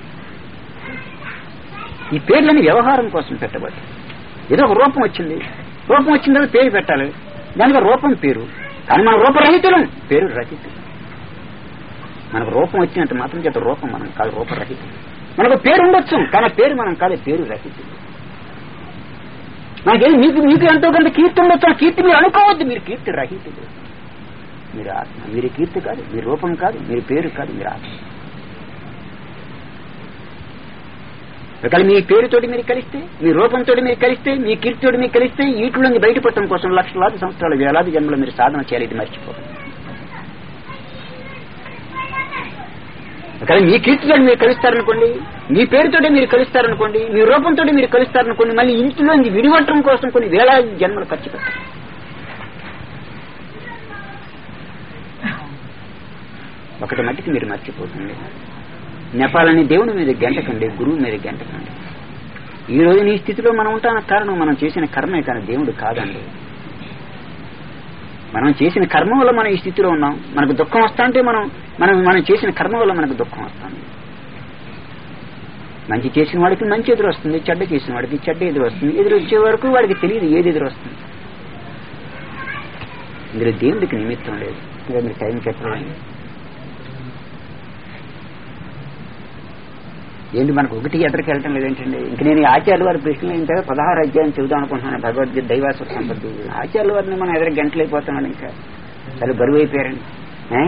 ఈ పేర్లని వ్యవహారం కోసం పెట్టబడి ఏదో ఒక రూపం వచ్చింది రూపం వచ్చిన తర్వాత పేరు పెట్టాలి దానికి రూపం పేరు కానీ మన రూపరహితులం పేరు రహితులు మనకు రూపం వచ్చినంత మాత్రం చేత రూపం మనం కాదు రూపరహితం మనకు పేరు ఉండొచ్చు కానీ పేరు మనం కాదు పేరు రహితులు మనకేం మీకు మీకు ఎంతో కొంత కీర్తి ఉండొచ్చు ఆ కీర్తి మీరు అనుకోవద్దు మీరు కీర్తి రహితులు మీరు ఆత్మ మీరు కీర్తి కాదు మీ రూపం కాదు మీరు పేరు కాదు మీరు ఆత్మ ఒకవేళ మీ పేరుతోటి మీరు కలిస్తే మీ రూపంతో మీరు కలిస్తే మీ కీర్తితోటి మీరు కలిస్తే వీటిలోంచి బయటపడటం కోసం లక్షలాది సంవత్సరాలు వేలాది జన్మలు మీరు సాధన చేయాలి ఇది మర్చిపోకండి ఒకవేళ మీ కీర్తితో మీరు కలుస్తారనుకోండి మీ పేరుతోటి మీరు కలుస్తారనుకోండి మీ రూపంతో మీరు కలుస్తారనుకోండి మళ్ళీ ఇంటిలోంచి విడివట్టడం కోసం కొన్ని వేలాది జన్మలు ఖర్చు పెట్టండి ఒకటి మట్టికి మీరు మర్చిపోతుంది నెపాలని దేవుని మీద గంటకండి గురువు మీద గంటకండి ఈ రోజు నీ స్థితిలో మనం ఉంటానికి కారణం మనం చేసిన కర్మే కానీ దేవుడు కాదండి మనం చేసిన కర్మ వల్ల మనం ఈ స్థితిలో ఉన్నాం మనకు దుఃఖం వస్తా అంటే మనం మనం మనం చేసిన కర్మ వల్ల మనకు దుఃఖం వస్తుంది మంచి చేసిన వాడికి మంచి ఎదురు వస్తుంది చెడ్డ చేసిన వాడికి చెడ్డ ఎదురు వస్తుంది ఎదురు వచ్చే వరకు వాడికి తెలియదు ఏది ఎదురు వస్తుంది ఇందులో దేవుడికి నిమిత్తం లేదు ఇంకా మీరు టైం చెప్పలేదు ఏంటి మనకు ఒకటి ఎదరికి వెళ్ళటం లేదేంటండి ఇంక నేను ఈ ఆచార్య వారి ప్రశ్నలు ఏంటో పదహారు అధ్యాయం చెబుదాం అనుకుంటున్నాను భగవద్గీత దైవాసుర సంపత్తి ఆచార్య వారిని మనం ఎదురు గంటలైపోతున్నాడు ఇంకా చాలా బరువు అయిపోయారండి ఏ?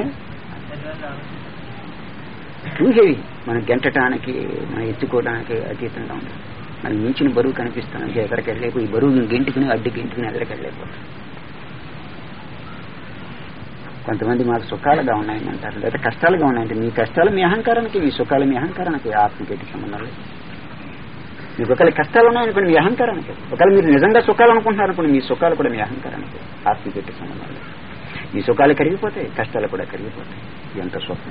చూసేవి మనం గెంటటానికి మనం ఎత్తుకోవడానికి అతీతంగా ఉంటుంది మనం మించిన బరువు కనిపిస్తాం అంటే ఎదరికి వెళ్ళలేపు ఈ బరువు గెంటుకుని అడ్డు గెంటుకుని ఎదరికి వెళ్ళలేకపోతాం కొంతమంది మాకు సుఖాలుగా ఉన్నాయని అంటారు లేదా కష్టాలుగా ఉన్నాయంటే మీ కష్టాలు మీ అహంకారానికి మీ సుఖాలు మీ అహంకారానికి ఆత్మకి ఎట్టి సంబంధం లేదు మీకు ఒకవేళ కష్టాలు ఉన్నాయనుకోండి మీ అహంకారానికి ఒకవేళ మీరు నిజంగా సుఖాలు అనుకుంటున్నారనుకోండి మీ సుఖాలు కూడా మీ అహంకారానికి ఆస్తి పెట్టి సంబంధం లేదు మీ సుఖాలు కరిగిపోతాయి కష్టాలు కూడా కరిగిపోతాయి ఎంత సుఖం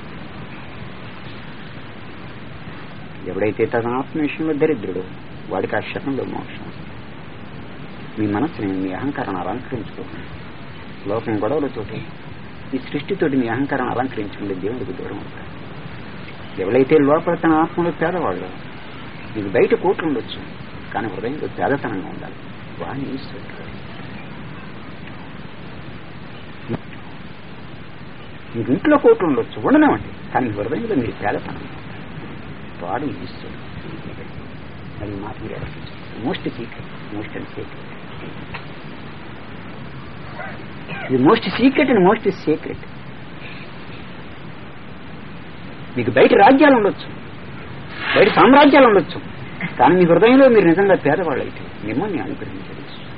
ఎవడైతే తన ఆత్మ విషయంలో దరిద్రుడు వాడికి ఆ క్షణంలో మోక్షం మీ మనస్సుని మీ అహంకారాన్ని అలంకరించుకోండి లోకం గొడవలతోటి ఈ సృష్టితోటి మీ అహంకారాన్ని అలంకరించుకుంటే దేవుడికి దూరం అవుతారు ఎవరైతే లోపల తన ఆత్మలో పేదవాళ్ళు మీకు బయట కోట్లు ఉండొచ్చు కానీ హృదయంలో పేదతనంగా ఉండాలి వాణి ఈశ్వరుడు మీకు ఇంట్లో కోట్లు ఉండొచ్చు ఉండనివ్వండి కానీ మీ హృదయంలో మీరు పేదతనం వాడు ఈశ్వరుడు అది మాట మీరు most secret most and secret ఇది most secret and most secret మీకు బయట రాజ్యాలు ఉండొచ్చు బయట సామ్రాజ్యాలు ఉండొచ్చు కానీ మీ హృదయంలో మీరు నిజంగా పేదవాళ్ళు అయితే మిమ్మల్ని అనుగ్రహించదు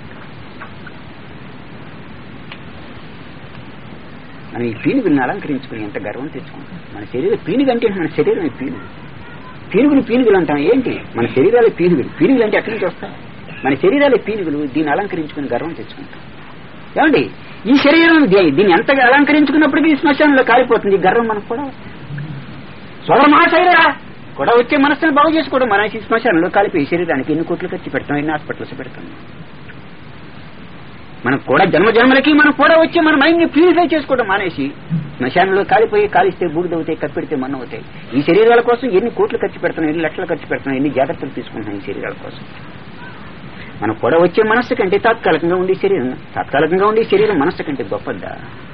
మనం ఈ పీనుగుని అలంకరించుకుని ఎంత గర్వం తెచ్చుకుంటాం మన శరీరం పీనుగు అంటే మన శరీరం పీనుగు పీనుగులు పీనుగులు అంటాం ఏంటి మన శరీరాలే పీనుగులు పీనుగులు అంటే ఎక్కడి నుంచి వస్తాయి మన శరీరాలే పీనుగులు దీన్ని అలంకరించుకుని గర్వం తెచ్చుకుంటాం ఏమండి ఈ శరీరం దే- దీన్ని ఎంతగా అలంకరించుకున్నప్పటికీ ఈ శ్మశానంలో కాలిపోతుంది ఈ గర్వం మనకు కూడా సోదర మహాశైలరా కూడా వచ్చే మనసును బాగు చేసుకోవడం మన ఈ శ్మశానంలో కాలిపోయి శరీరానికి ఎన్ని కోట్లు ఖర్చు పెడతాం ఎన్ని హాస్పిటల్స్ పెడతాం మనం కూడా జన్మ జన్మలకి మనం కూడా వచ్చి మన మైండ్ ని ప్యూరిఫై చేసుకోవడం మానేసి శ్మశానంలో కాలిపోయి కాలిస్తే బూడిదవుతాయి కప్పెడితే మన్ను అవుతాయి ఈ శరీరాల కోసం ఎన్ని కోట్లు ఖర్చు పెడుతున్నాం ఎన్ని లక్షలు ఖర్చు పెడుతున్నాం ఎన్ని జాగ్రత్తలు తీసుకుంటున్నాం ఈ శరీరాల కోసం మనం కూడా వచ్చే మనస్సు కంటే తాత్కాలికంగా ఉండే శరీరం తాత్కాలికంగా ఉండే శరీరం మనస్సు కంటే గొప్పద్దా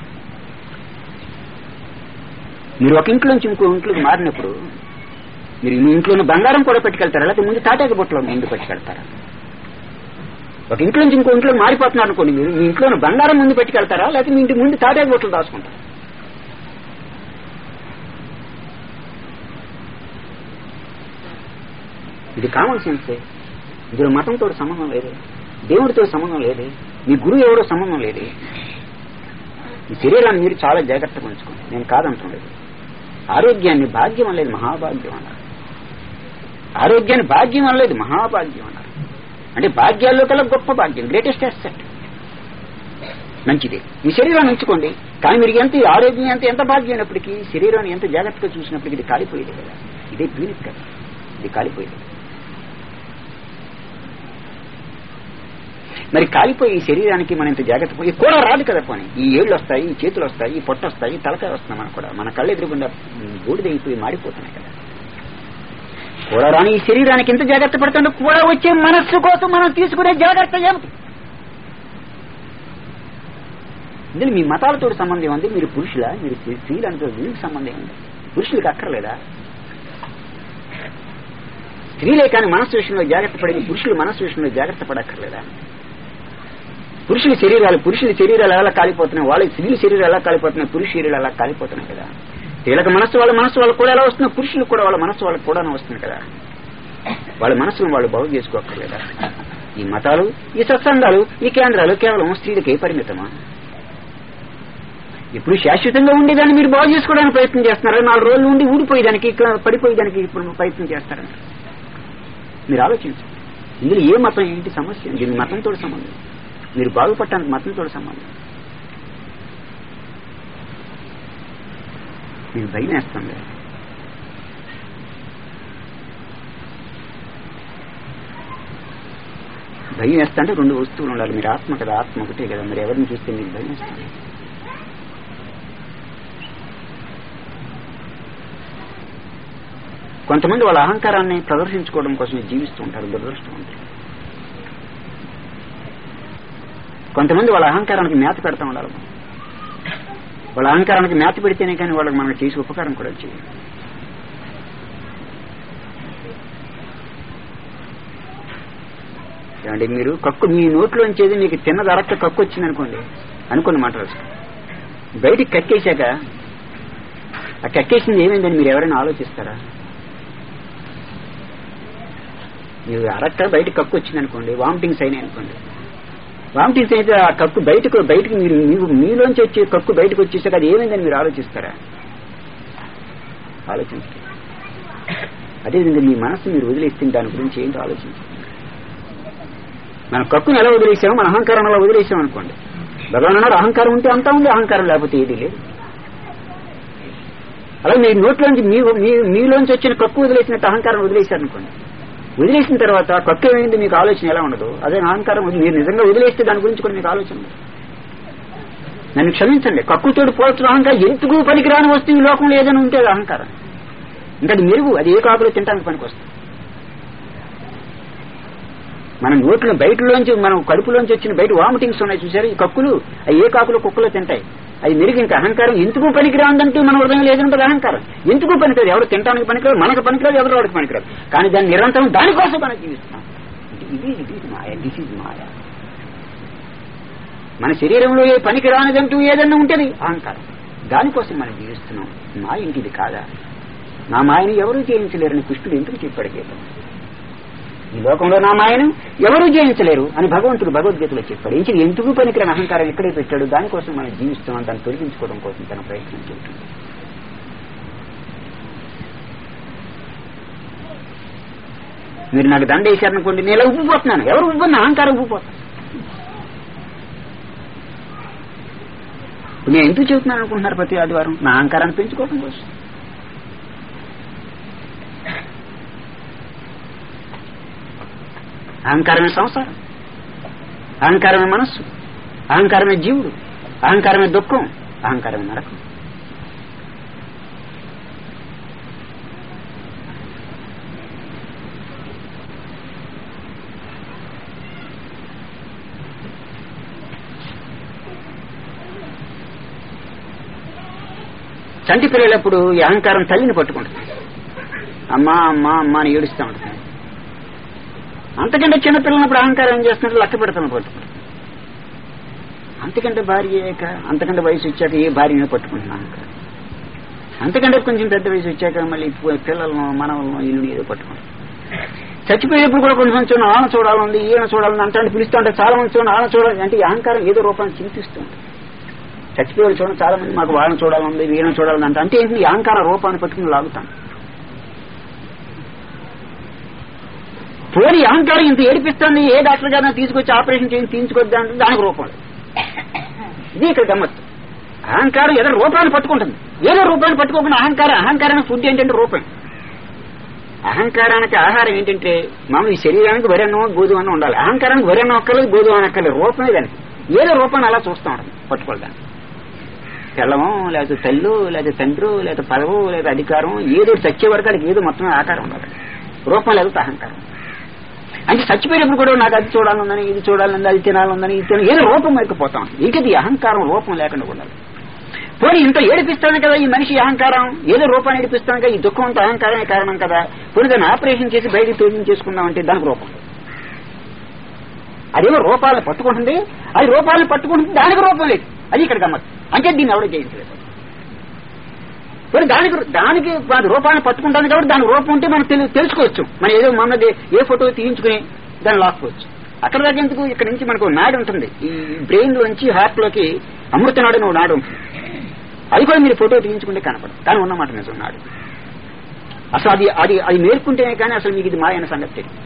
మీరు ఒక ఇంట్లో నుంచి ఇంకో ఇంట్లోకి మారినప్పుడు మీరు మీ ఇంట్లోని బంగారం కూడా పెట్టుకెళ్తారా లేకపోతే ముందు తాటాక బొట్టలో ముందు పెట్టుకెళ్తారా ఒక ఇంట్లో నుంచి ఇంకో ఇంట్లో మారిపోతున్నారు అనుకోండి మీరు మీ ఇంట్లోని బంగారం ముందు పెట్టుకెళ్తారా లేకపోతే మీ ఇంటి ముందు తాటాక బొట్టలు దాచుకుంటారా ఇది కామన్ సెన్సే ఇందులో మతంతో సంబంధం లేదు దేవుడితో సంబంధం లేదు మీ గురువు ఎవరో సంబంధం లేదు ఈ శరీరాన్ని మీరు చాలా జాగ్రత్తగా ఉంచుకోండి నేను కాదంటులేదు ఆరోగ్యాన్ని భాగ్యం అనలేదు మహాభాగ్యం అన్నారు ఆరోగ్యాన్ని భాగ్యం అనలేదు మహాభాగ్యం అన్నారు అంటే భాగ్యాల్లో కల్లా గొప్ప భాగ్యం గ్రేటెస్ట్ అసెట్ మంచిది మీ శరీరాన్ని ఉంచుకోండి కానీ మీరు ఎంత ఈ ఆరోగ్యం ఎంత ఎంత భాగ్యం అయినప్పటికీ శరీరాన్ని ఎంత జాగ్రత్తగా చూసినప్పటికీ ఇది కాలిపోయేది కదా ఇదే క్లినిక్ కదా ఇది కాలిపోయేది మరి కాలిపోయి ఈ శరీరానికి మనం ఇంత జాగ్రత్త పోయి కూడా రాదు కదా పోనీ ఈ ఏళ్ళు వస్తాయి ఈ చేతులు వస్తాయి ఈ పొట్ట వస్తాయి ఈ తలకాయ వస్తున్నాయి మనకు కూడా మన కళ్ళు ఎదురుగుండా బూడిదైపోయి మాడిపోతున్నాయి కదా కూడా రాని ఈ శరీరానికి ఎంత జాగ్రత్త పడుతుందో కూడా వచ్చే మనస్సు కోసం మనం తీసుకునే జాగ్రత్త ఏమిటి ఇందులో మీ మతాలతో సంబంధం ఉంది మీరు పురుషుల మీరు స్త్రీలతో వీళ్ళకి సంబంధం ఉంది పురుషులకు అక్కర్లేదా స్త్రీలే కానీ మనస్సు విషయంలో జాగ్రత్త పడింది పురుషులు మనస్సు విషయంలో జాగ్రత్త పడక్కర్లేదా పురుషుల శరీరాలు పురుషుల శరీరాలు ఎలా కాలిపోతున్నాయి వాళ్ళ స్త్రీల శరీరాలు ఎలా కాలిపోతున్నాయి పురుష శరీరాలు ఎలా కాలిపోతున్నాయి కదా స్త్రీలకు మనస్సు వాళ్ళ మనస్సు వాళ్ళకు కూడా ఎలా వస్తుంది పురుషులకు కూడా వాళ్ళ మనస్సు వాళ్ళకు కూడా వస్తుంది కదా వాళ్ళ మనస్సును వాళ్ళు బాగు చేసుకోక్కర్లేదా ఈ మతాలు ఈ సత్సంగాలు ఈ కేంద్రాలు కేవలం స్త్రీలకే పరిమితమా ఇప్పుడు శాశ్వతంగా ఉండేదాన్ని మీరు బాగు చేసుకోవడానికి ప్రయత్నం చేస్తున్నారు నాలుగు రోజులు ఉండి ఊడిపోయేదానికి ఇట్లా పడిపోయేదానికి ఇప్పుడు ప్రయత్నం చేస్తారని మీరు ఆలోచించండి ఇందులో ఏ మతం ఏంటి సమస్య దీని మతంతో సంబంధం మీరు బాగుపడటానికి మతంతో సంబంధం మీకు భయం వేస్తుంది భయం వేస్తా అంటే రెండు వస్తువులు ఉండాలి మీరు ఆత్మ కదా ఆత్మ ఒకటే కదా మరి ఎవరిని చూస్తే మీకు భయం వేస్తుంది కొంతమంది వాళ్ళ అహంకారాన్ని ప్రదర్శించుకోవడం కోసం జీవిస్తూ ఉంటారు దురదృష్టవంతులు కొంతమంది వాళ్ళ అహంకారానికి మేత పెడతా ఉండాలి మనం. వాళ్ళ అహంకారానికి మేత పెడితేనే కానీ వాళ్ళకి మనకు చేసి ఉపకారం కూడా చేయాలి ఏమంటే మీరు కక్కు మీ నోట్లోంచేది మీకు తిన్నది అరక్క కక్కు వచ్చింది అనుకోండి అనుకున్న మాట రాసుకో. బయటికి కక్కేశాక ఆ కక్కేసింది ఏమైందని మీరు ఎవరైనా ఆలోచిస్తారా మీరు అరక్క బయటకు కక్కు వచ్చింది అనుకోండి వామిటింగ్స్ అయినాయి అనుకోండి వామిటింగ్స్ అయితే ఆ కక్కు బయటకు బయటకు మీరు మీరు మీలోంచి వచ్చే కక్కు బయటకు వచ్చేసాక అది ఏమైందని మీరు ఆలోచిస్తారా ఆలోచించండి అదేవిధంగా మీ మనసు మీరు వదిలేస్తే దాని గురించి ఏంటో ఆలోచించండి మన కక్కును ఎలా వదిలేసామో మన అహంకారం అలా వదిలేసాం అనుకోండి భగవాన్ అన్నారు అహంకారం ఉంటే అంతా ఉంది అహంకారం లేకపోతే ఏది లేదు అలా మీ నోట్లోంచి మీ మీ- మీలోంచి వచ్చిన కక్కు వదిలేసినట్టు అహంకారం వదిలేశారనుకోండి వదిలేసిన తర్వాత కక్కు ఏమైంది మీకు ఆలోచన ఎలా ఉండదు అదే అహంకారం ఉంది. మీరు నిజంగా వదిలేస్తే దాని గురించి కూడా మీకు ఆలోచన ఉండదు నన్ను క్షమించండి కక్కుతోడు పోల్చిన అహంకారం ఎందుకు పనికిరాని వస్తువు ఈ లోకంలో ఏదైనా ఉంటే అది అహంకారం ఇంకా అది మెరుగు అది ఏ కాకులో తినడానికి పనికి వస్తుంది మన నోట్లో బయటలోంచి మనం కడుపులోంచి వచ్చిన బయట వామిటింగ్స్ ఉన్నాయి చూసారు ఈ కక్కులు అవి ఏ కాకులు కుక్కలు తింటాయి అది మెరుగు ఇంకా అహంకారం ఎందుకు పనికిరాందంటూ మన హృదయం లేదంటే అహంకారం ఎందుకు పనికిరాదు ఎవరు తినడానికి పనికిరాదు మనకు పనికిరాదు ఎవరు వాడికి పనికిరాదు కానీ దాన్ని నిరంతరం దానికోసం మనం జీవిస్తున్నాం ఇది ఇది మాయ దిస్ ఇస్ మాయ మన శరీరంలో ఏ పనికి రానిదంటూ ఏదన్నా ఉంటుంది అహంకారం దానికోసం మనం జీవిస్తున్నాం మాయ ఇంటిది కాదా నా మాయని ఎవరూ జయించలేరని కృష్ణుడు ఎందుకు చెప్పాడు గీతం ఈ లోకంలో నా మాయను ఎవరూ జయించలేరు అని భగవంతుడు భగవద్గీతలో చెప్పాడు ఇంక ఎందుకు పనికిరాని అహంకారం ఎక్కడే పెట్టాడు దానికోసం మనం జీవిస్తున్నాం దాన్ని తొలగించుకోవడం కోసం తన ప్రయత్నం చేస్తుంది మీరు నాకు దండ వేశారనుకోండి నేను ఇలా ఉబ్బిపోతున్నాను ఎవరు ఉబ్బున్నా అహంకారం ఉబ్బిపోతాను నేను ఎందుకు చెబుతున్నాను అనుకుంటున్నారు ప్రతి ఆదివారం నా అహంకారాన్ని పెంచుకోవడం కోసం అహంకారమే సంసారం అహంకారమే మనస్సు అహంకారమే జీవుడు అహంకారమే దుఃఖం అహంకారమే నరకం చంటి పిల్లలప్పుడు ఈ అహంకారం తల్లిని పట్టుకుంటుంది అమ్మా అమ్మా అమ్మా అని ఏడుస్తూ ఉంటుంది అంతకంటే చిన్న పిల్లలప్పుడు అహంకారం ఏం చేస్తున్నట్టు లెక్క పెడతాను పట్టుకుంటుంది అంతకంటే భార్య అయ్యాక అంతకంటే వయసు వచ్చాక ఏ భార్యను పట్టుకుంటున్నా అహంకారం అంతకంటే కొంచెం పెద్ద వయసు వచ్చాక మళ్ళీ పి- పిల్లలను మనవలను ఇల్లు ఏదో పట్టుకుంటాం చచ్చిపోయేప్పుడు కూడా కొంచెం కొంచెం ఆన చూడాలంది ఈయన చూడాలని అంటే పిలుస్తూ ఉంటే చాలా మంది చూడండి ఆన చూడాలి అంటే ఈ అహంకారం ఏదో రూపాన్ని చింతిస్తూ ఉంటుంది చచ్చిపోయే చూడండి చాలా మంది మాకు వాళ్ళని చూడాలంది వీళ్ళని చూడాలని అంటే అంటే ఏంటి ఈ అహంకార రూపాన్ని పట్టుకుని లాగుతాను పోనీ అహంకారం ఇంత ఏడిపిస్తుంది ఏ డాక్టర్ గారిని తీసుకొచ్చి ఆపరేషన్ చేసి తీయించుకొద్దా అంటే దానికి రూపం లేదు. ఇది ఇక్కడ గమ్మత్తు అహంకారం ఏదో రూపాన్ని పట్టుకుంటుంది ఏదో రూపాన్ని పట్టుకోకుండా అహంకారం అహంకారానికి ఫుడ్ ఏంటంటే రూపం అహంకారానికి ఆహారం ఏంటంటే మామూలు ఈ శరీరానికి వరి అన్నం గోధుమ అన్నం ఉండాలి అహంకారానికి వరి అన్నం అక్కర్లేదు గోధుమ అన్నం అక్కర్లేదు రూపమే దానికి ఏదో రూపాన్ని అలా చూస్తూ ఉంటుంది పట్టుకోవడానికి తెల్లమో లేకపోతే తల్లు లేదా తండ్రి లేదా పదవు లేదా అధికారం ఏదో చచ్చే వరకు అడిగి ఏదో మొత్తం ఆకారం ఉండాలి రూపం లేకపోతే అహంకారం అంటే చచ్చిపోయినప్పుడు కూడా నాకు అది చూడాలనుందని ఇది చూడాలనుంది అది తినాలనుందని ఇది తినాలి ఏదో రూపం మేకపోతాం ఇంకది అహంకారం రూపం లేకుండా ఉండాలి పోనీ ఇంత ఏడిపిస్తాను కదా ఈ మనిషి అహంకారం ఏదో రూపాన్ని ఏడిపిస్తాను కదా ఈ దుఃఖం అంతా అహంకారమే కారణం కదా పోనీ దాన్ని ఆపరేషన్ చేసి బయటికి తోలించేసుకుందాం అంటే దానికి రూపం లేదు. అదేమో రూపాలను పట్టుకుంటుంది అది రూపాలను పట్టుకుంటుంది దానికి రూపం లేదు అది ఇక్కడ గమ్మత్ అంటే దీన్ని ఎవడో జయించలేదు మరి దానికి దానికి అది రూపాన్ని పట్టుకుంటుంది కాబట్టి దాని రూపం ఉంటే మనం తెలు- తెలుసుకోవచ్చు మనం ఏదో మొన్నది ఏ ఫోటో తీయించుకుని దాన్ని లాక్కోవచ్చు అక్కడ దాకా ఎందుకు ఇక్కడ నుంచి మనకు నాడు ఉంటుంది ఈ బ్రెయిన్ లోంచి హార్ట్ లోకి అమృత నాడు అని ఒక నాడు ఉంటుంది అది కూడా మీరు ఫోటో తీయించుకుంటే కనపడదు కానీ ఉన్నమాట నిజం నాడు అసలు అది అది అది నేర్పుకుంటేనే కానీ అసలు మీకు ఇది మాయన సంగతి తెలియదు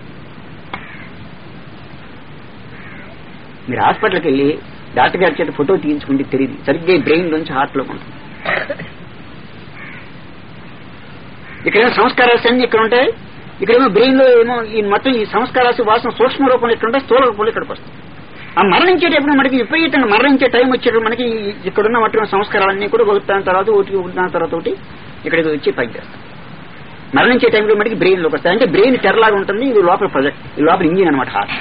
మీరు హాస్పిటల్కి వెళ్ళి డాక్టర్ గారి చేత ఫోటో తీయించుకుంటే తెలియదు సరిగ్గా బ్రెయిన్ లోంచి హార్ట్ లోకి ఉంటుంది ఇక్కడేమో సంస్కారాలు అన్ని ఇక్కడ ఉంటాయి ఇక్కడేమో బ్రెయిన్ లో ఏమో ఈ మొత్తం ఈ సంస్కారాలు వాసన సూక్ష్మ రూపంలో ఇక్కడ ఉంటాయి స్థూల రూపంలో ఇక్కడికి వస్తాయి ఆ మరణించేటప్పుడు మనకి విపరీతంగా మరణించే టైం వచ్చేటప్పుడు మనకి ఈ- ఇక్కడున్న మట్టి సంస్కారాలన్నీ కూడా ఒకదాని తర్వాత ఒకటి ఒకదాని తర్వాత ఒకటి ఇక్కడికి వచ్చి పనిచేస్తాయి మరణించే టైంలో మనకి బ్రెయిన్ లోకి వస్తాయి అంటే బ్రెయిన్ తెరలాగా ఉంటుంది ఇది లోపల ప్రొజెక్ట్ ఇది లోపల ఇంజిన్ అనమాట హార్ట్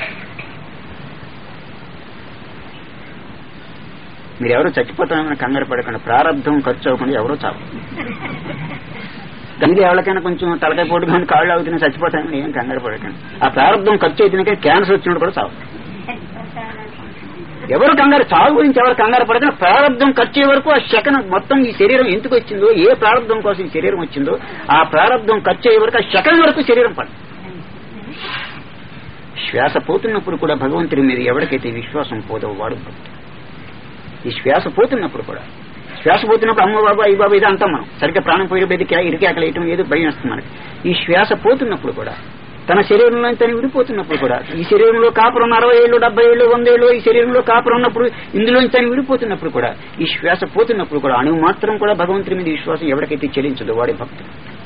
మీరు ఎవరో చచ్చిపోతామని కంగారు పడకుండా ప్రారంభం ఖర్చు అవ్వకుండా ఎవరో చావు ఇది ఎవరికైనా కొంచెం తలకాయ పోటు కానీ కాళ్ళు అవుతున్నా చచ్చిపోతామని ఏం కంగారు పడకండి ఆ ప్రారంభం ఖర్చు అయితేనే క్యాన్సర్ వచ్చినప్పుడు కూడా చావు ఎవరు కంగారు చావు గురించి ఎవరు కంగారు పడకుండా ప్రారంభం ఖర్చు అయ్యే వరకు ఆ శకన మొత్తం ఈ శరీరం ఎందుకు వచ్చిందో ఏ ప్రారంభం కోసం ఈ శరీరం వచ్చిందో ఆ ప్రారంభం ఖర్చు అయ్యే వరకు ఆ శకం వరకు శరీరం పడదు శ్వాస పోతున్నప్పుడు కూడా భగవంతుడి మీద ఎవరికైతే విశ్వాసం పోదో వాడు భక్తుడు ఈ శ్వాస పోతున్నప్పుడు కూడా శ్వాస పోతున్నప్పుడు అమ్మ బాబు అయ్యి బాబు ఇది అంటాం మనం సరిగ్గా ప్రాణం పోయేటప్పుడు ఇది ఇరికేకలేయటం ఏదో భయం వస్తుంది మనకి ఈ శ్వాస పోతున్నప్పుడు కూడా తన శరీరంలో తను విడిపోతున్నప్పుడు కూడా ఈ శరీరంలో కాపురం ఉన్న అరవై ఏళ్ళు డెబ్బై ఏళ్ళు వంద ఏళ్ళు ఈ శరీరంలో కాపురం ఉన్నప్పుడు ఇందులో తను విడిపోతున్నప్పుడు కూడా ఈ శ్వాస పోతున్నప్పుడు కూడా అణువు మాత్రం కూడా భగవంతుని మీద విశ్వాసం ఎవరికైతే చెల్లించదో వాడే భక్తుడు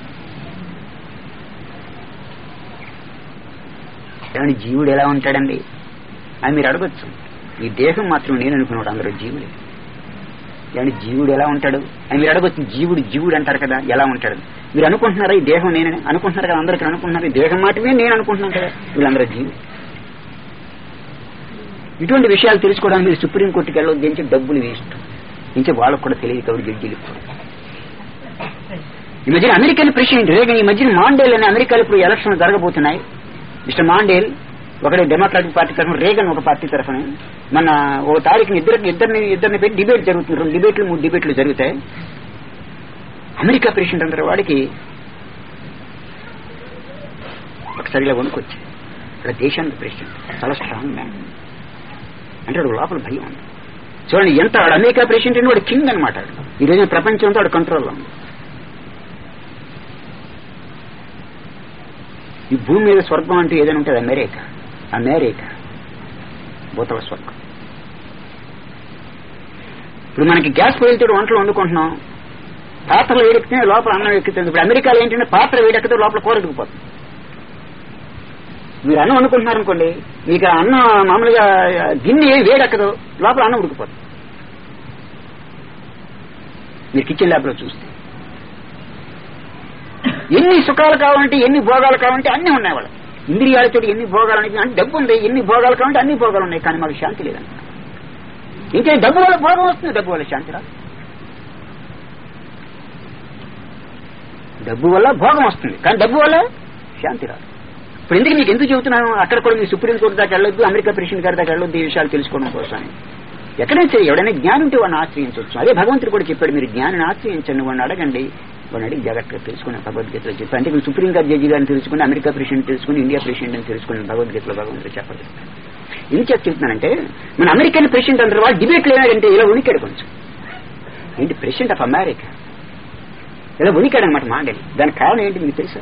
ఏమండి జీవుడు ఎలా ఉంటాడండి అని మీరు అడగచ్చు ఈ దేహం మాత్రం నేను అనుకున్నాడు అందరూ జీవుడే ఏమండి జీవుడు ఎలా ఉంటాడు అని మీరు అడగచ్చు జీవుడు జీవుడు అంటారు కదా ఎలా ఉంటాడు మీరు అనుకుంటున్నారా ఈ దేహం నేనని అనుకుంటున్నారు కదా అందరికీ అనుకుంటున్నారు ఈ దేహం మాత్రమే నేను అనుకుంటున్నాను కదా వీళ్ళందరూ జీవుడు ఇటువంటి విషయాలు తెలుసుకోవడానికి మీరు సుప్రీంకోర్టుకి వెళ్ళొద్దు నుంచి డబ్బులు వేస్ట్ ఇంకా వాళ్ళకు కూడా తెలియదు కాబట్టి జడ్జీలకు కూడా ఈ మధ్యన అమెరికన్ ప్రెసిడెంట్ రేగన్ ఈ మధ్యన మాండేల్ అనే అమెరికాలో ఇప్పుడు ఎలక్షన్ జరగబోతున్నాయి మిస్టర్ మాండేల్ ఒకటి డెమోక్రాటిక్ పార్టీ తరఫున రేగన్ ఒక పార్టీ తరఫున మన ఓ తారీఖున ఇద్దరు ఇద్దరిని ఇద్దరిని పెట్టి డిబేట్ జరుగుతుంది రెండు డిబేట్లు మూడు డిబేట్లు జరుగుతాయి అమెరికా ప్రెసిడెంట్ అందరూ వాడికి ఒకసారి ఇలా వణుకొచ్చి ఇక్కడ దేశానికి ప్రెసిడెంట్ చాలా స్ట్రాంగ్ మ్యాన్ అంటే వాడు లోపల భయం ఉంది చూడండి ఎంత వాడు అమెరికా ప్రెసిడెంట్ అని వాడు కింగ్ అనమాట ఈ రోజున ప్రపంచం అంతా వాడు కంట్రోల్లో ఉంది ఈ భూమి మీద స్వర్గం అంటే ఏదైనా ఉంటుంది అమెరికా అమెరికా భూతల స్వర్గం ఇప్పుడు మనకి గ్యాస్ పొయ్యితో వంటలు వండుకుంటున్నాం పాత్రలు వేడెక్కితే లోపల అన్నం ఎక్కుతుంది ఇప్పుడు అమెరికాలో ఏంటంటే పాత్ర వేడెక్కితే లోపల కూర ఎక్కిపోతుంది మీరు అన్నం వండుకుంటున్నారు అనుకోండి మీకు ఆ అన్నం మామూలుగా గిన్నె వేడెక్కదు లోపల అన్నం ఉడికిపోతుంది మీరు కిచెన్ ల్యాబ్ లో చూస్తే ఎన్ని సుఖాలు కావాలంటే ఎన్ని భోగాలు కావాలంటే అన్ని ఉన్నాయి వాళ్ళకి ఇంద్రియాలతో ఎన్ని భోగాలు అనేది అంటే డబ్బు ఉంది ఎన్ని భోగాలు కావాలంటే అన్ని భోగాలు ఉన్నాయి కానీ మాకు శాంతి లేదంట ఇంకే డబ్బు వల్ల భోగం వస్తుంది డబ్బు వల్ల శాంతి రాదు డబ్బు వల్ల భోగం వస్తుంది కానీ డబ్బు వల్ల శాంతి రాదు ఇప్పుడు ఎందుకు మీకు ఎందుకు చెబుతున్నాను అక్కడ కూడా మీరు సుప్రీంకోర్టు దాకా వెళ్ళొద్దు అమెరికా ప్రెసిడెంట్ గారి దాకా వెళ్ళొద్దు ఈ విషయాలు తెలుసుకోవడం కోసం ఎక్కడైనా సరే ఎవడైనా జ్ఞానం ఉంటే వాడిని ఆశ్రయించవచ్చు అదే భగవంతుడు కూడా చెప్పాడు మీరు జ్ఞానాన్ని ఆశ్రయించండి వాడిని అడగండి వాడిని అడిగి జాగ్రత్తగా తెలుసుకుని భగవద్గీతలో చెప్పి అంటే మీరు సుప్రీం కోర్టు జడ్జి గారిని తెలుసుకుని అమెరికా ప్రెసిడెంట్ తెలుసుకుని ఇండియా ప్రెసిడెంట్ అని తెలుసుకుని భగవద్గీతలో భగవంతుడు చెప్పదు ఏం చెప్తున్నానంటే మన అమెరికన్ ప్రెసిడెంట్ అంటారు వాళ్ళు డిబేట్లు ఏమైందంటే ఇలా ఉనికాడు కొంచెం ఏంటి ప్రెసిడెంట్ ఆఫ్ అమెరికా ఇలా ఉనికాడు అనమాట మాండలి దానికి కారణం ఏంటి మీకు తెలుసా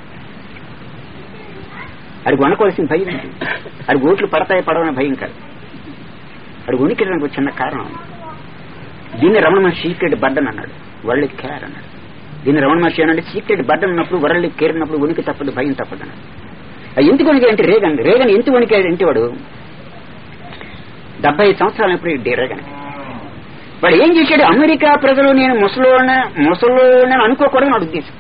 అది వనకోవాల్సిన భయం ఏంటి అది ఓట్లు పడతాయి పడవని భయం కాదు అది ఉనికిడానికి ఒక చిన్న కారణం ఉంది దీన్ని రమణ మహర్షి సీక్రెట్ బడ్డన్ అన్నాడు వరల్డ్ కేర్ అన్నాడు దీన్ని రమణ మహర్షి అన్నాడు సీక్రెట్ బడ్డన్ ఉన్నప్పుడు వరల్డ్ కేర్ ఉన్నప్పుడు ఉనికి తప్పదు భయం తప్పదు అన్నాడు అది ఎందుకు వణికాడు అంటే రేగన్ రేగన్ ఎందుకు వణికాడు అంటే వాడు డెబ్బై సంవత్సరాలు ఎప్పుడు రేగన్ వాడు ఏం చేశాడు అమెరికా ప్రజలు నేను ముసలోన ముసలోన అనుకోకూడదు నా ఉద్దేశం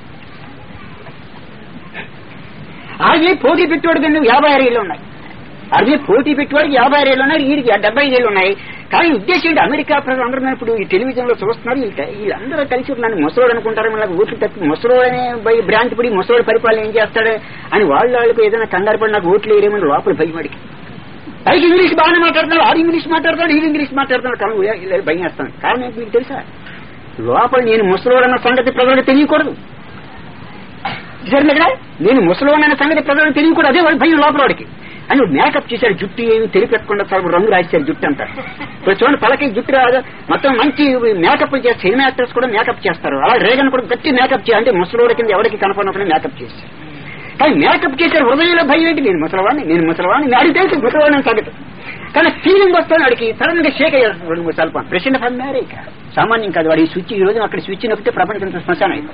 అదే పోటీ పెట్టేవాడు కానీ యాభై ఆరు ఏళ్ళు ఉన్నాయి అదే పోటీ పెట్టేవాడికి యాభై ఆరు ఏళ్ళు ఉన్నాయి వీడికి డెబ్బై ఏళ్ళు ఉన్నాయి కానీ ఉద్దేశం ఏంటి అమెరికా ప్రజలు అందరూ ఇప్పుడు ఈ టెలివిజన్ లో చూస్తున్నారు వీళ్ళు- వీళ్ళందరూ కలిసి నన్ను ముసలోడు అనుకుంటారు వీళ్ళకి ఓట్లు తప్పి ముసలోడు అనే భయ- భ్రాంతి పడి ముసలోడు పరిపాలన ఏం చేస్తాడు అని వాళ్ళ వాళ్ళకి ఏదైనా కంగారు పడి నాకు ఓట్లు వేయమని లోపల భయం వాడికి పైకి ఇంగ్లీష్ బాగానే మాట్లాడుతున్నాడు ఆడు ఇంగ్లీష్ మాట్లాడతాడు వీడు ఇంగ్లీష్ మాట్లాడుతున్నాడు కానీ ఉయ- ఇలా భయం వేస్తాను కారణం ఏంటి మీకు తెలుసా లోపల నేను ముసలోడు అన్న సంగతి ప్రజలకు తెలియకూడదు సరే కదా నేను ముసలోడు అన్న సంగతి ప్రజలకు తెలియకూడదు అదే వాడి భయం లోపల వాడికి అని మేకప్ చేశాడు జుట్టు ఏమి తెలిపెట్టకుండా చాలా రంగు రాశారు జుట్టు అంతా ఇప్పుడు చూడండి పలకి జుట్టు రాదు మొత్తం మంచి మేకప్ చేస్తారు సినిమా యాక్టర్స్ కూడా మేకప్ చేస్తారు అలా రేగన్ కూడా గట్టి మేకప్ చేయాలి అంటే ముసలోడి కింద ఎవరికి కనపడినప్పుడు మేకప్ చేస్తారు కానీ మేకప్ చేశారు హృదయంలో భయం ఏంటి నేను ముసలవాడిని నేను ముసలవాడిని అడిగి తెలుసు ముసలవాడిని సంగతి కానీ ఫీలింగ్ వస్తాను వాడికి సడన్ గా షేక్ అయ్యారు రెండు మూడు సార్లు ప్రెసిడెంట్ ఆఫ్ అమెరికా సామాన్యం కాదు వాడి స్విచ్ ఈ రోజు అక్కడ స్విచ్ నొక్కితే ప్రపంచం శ్మశానం అయింది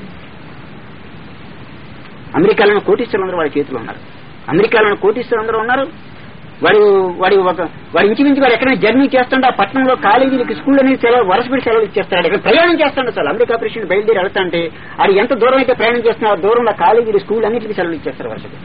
అమెరికాలో కోటీశ్వరులు అందరూ వాడి చేతిలో ఉన్నారు అమెరికాలో కోటీశ్వరులు అందరూ ఉన్నారు వాడు వాడి ఒక వాడు ఇంచుమించు వాడు ఎక్కడైనా జర్నీ చేస్తుంటే ఆ పట్టణంలో కాలేజీలకి స్కూల్ అనేది సెలవు వరుసపెట్టి సెలవు ఇచ్చేస్తాడు ఇక్కడ ప్రయాణం చేస్తాడు సార్ అమెరికా ప్రెసిడెంట్ బయలుదేరి వెళ్తా అంటే అది ఎంత దూరం అయితే ప్రయాణం చేస్తున్నా ఆ దూరంలో కాలేజీలు స్కూల్ అన్నింటికి సెలవు ఇచ్చేస్తారు వరుసపెట్టి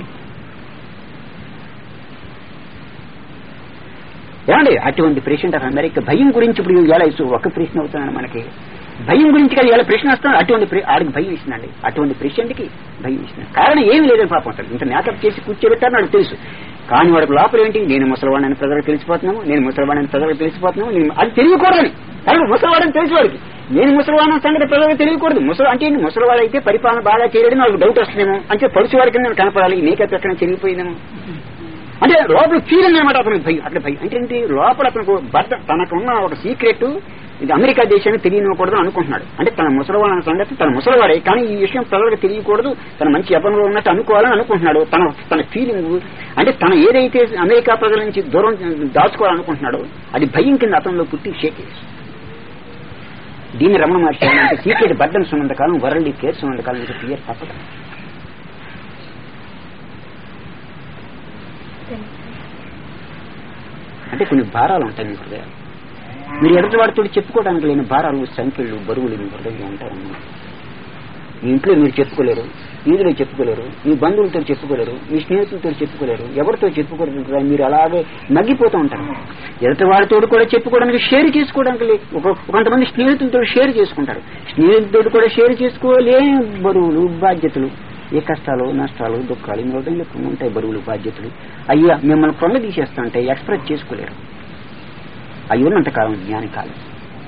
ఏమండి అటువంటి ప్రెసిడెంట్ ఆఫ్ అమెరికా భయం గురించి ఇప్పుడు ఇలా ఒక ప్రశ్న అవుతున్నాను మనకి భయం గురించి కదా ఇలా ప్రశ్న వస్తాను అటువంటి ప్రె- ఆడికి భయం ఇస్తుందండి అటువంటి ప్రెసిడెంట్ కి భయం ఇస్తుంది కారణం ఏమి లేదని పాపం అంటాడు ఇంత మేకప్ చేసి కూర్చోబెట్టారు నాకు తెలుసు కానీ వాడికి లోపల ఏంటి నేను ముసలివాడిని ప్రజలకు తెలిసిపోతున్నాము నేను ముసలివాడిని ప్రజలకు తెలిసిపోతున్నాము నేను అది తెలియకూడదని కానీ ముసలివాడని తెలుసు వాడికి నేను ముసలివాడిని సంగతి ప్రజలకు తెలియకూడదు ముసలి అంటే ఏంటి ముసలివాడు అయితే పరిపాలన బాగా చేయడం నాకు డౌట్ వస్తుందేమో అంటే పడుచు వాడికి నేను కనపడాలి మేకప్ ఎక్కడ చెరిగిపోయిందేమో అంటే లోపల ఫీలింగ్ అనమాట అతనికి భయం అక్కడ భయం అంటే ఏంటి లోపల అతనికి బద్ద తనకున్న ఒక సీక్రెట్ ఇది అమెరికా దేశాన్ని తెలియనివ్వకూడదు అనుకుంటున్నాడు అంటే తన ముసలివాళ్ళ సంగతి తన ముసలివాడే కానీ ఈ విషయం ప్రజలకు తెలియకూడదు తన మంచి యపంలో ఉన్నట్టు అనుకోవాలని అనుకుంటున్నాడు తన తన ఫీలింగ్ అంటే తన ఏదైతే అమెరికా ప్రజల నుంచి దూరం దాచుకోవాలనుకుంటున్నాడో అది భయం కింద అతనిలో పుట్టి షేక్ దీన్ని రమణ మహర్షి అంటే సీక్రెట్ బర్డన్స్ ఉన్నంతకాలం వరల్డ్ కేర్స్ ఉన్నంతకాలం మీకు క్లియర్ తప్పదు అంటే కొన్ని భారాలు ఉంటాయి మీ హృదయాలు మీరు ఎదుటి వాడితో చెప్పుకోవడానికి లేని భారాలు సంఖ్యలు బరువులు మీ హృదయంలో ఉంటాయన్నమాట మీ ఇంట్లో మీరు చెప్పుకోలేరు వీధిలో చెప్పుకోలేరు మీ బంధువులతో చెప్పుకోలేరు మీ స్నేహితులతో చెప్పుకోలేరు ఎవరితో చెప్పుకోలేరు కదా మీరు అలాగే నగ్గిపోతూ ఉంటారు ఎదుటి వాడితో కూడా చెప్పుకోవడానికి షేర్ చేసుకోవడానికి లే- ఒక కొంతమంది స్నేహితులతో షేర్ చేసుకుంటారు స్నేహితులతో కూడా షేర్ చేసుకోలేని బరువులు బాధ్యతలు ఏ కష్టాలు నష్టాలు దుఃఖాలు మీ హృదయంలో కొన్ని ఉంటాయి బరువులు బాధ్యతలు అయ్యా మిమ్మల్ని కొండ తీసేస్తుంటే ఎక్స్ప్రెస్ చేసుకోలేరు అవి ఉన్నంతకాలం జ్ఞాని కాలం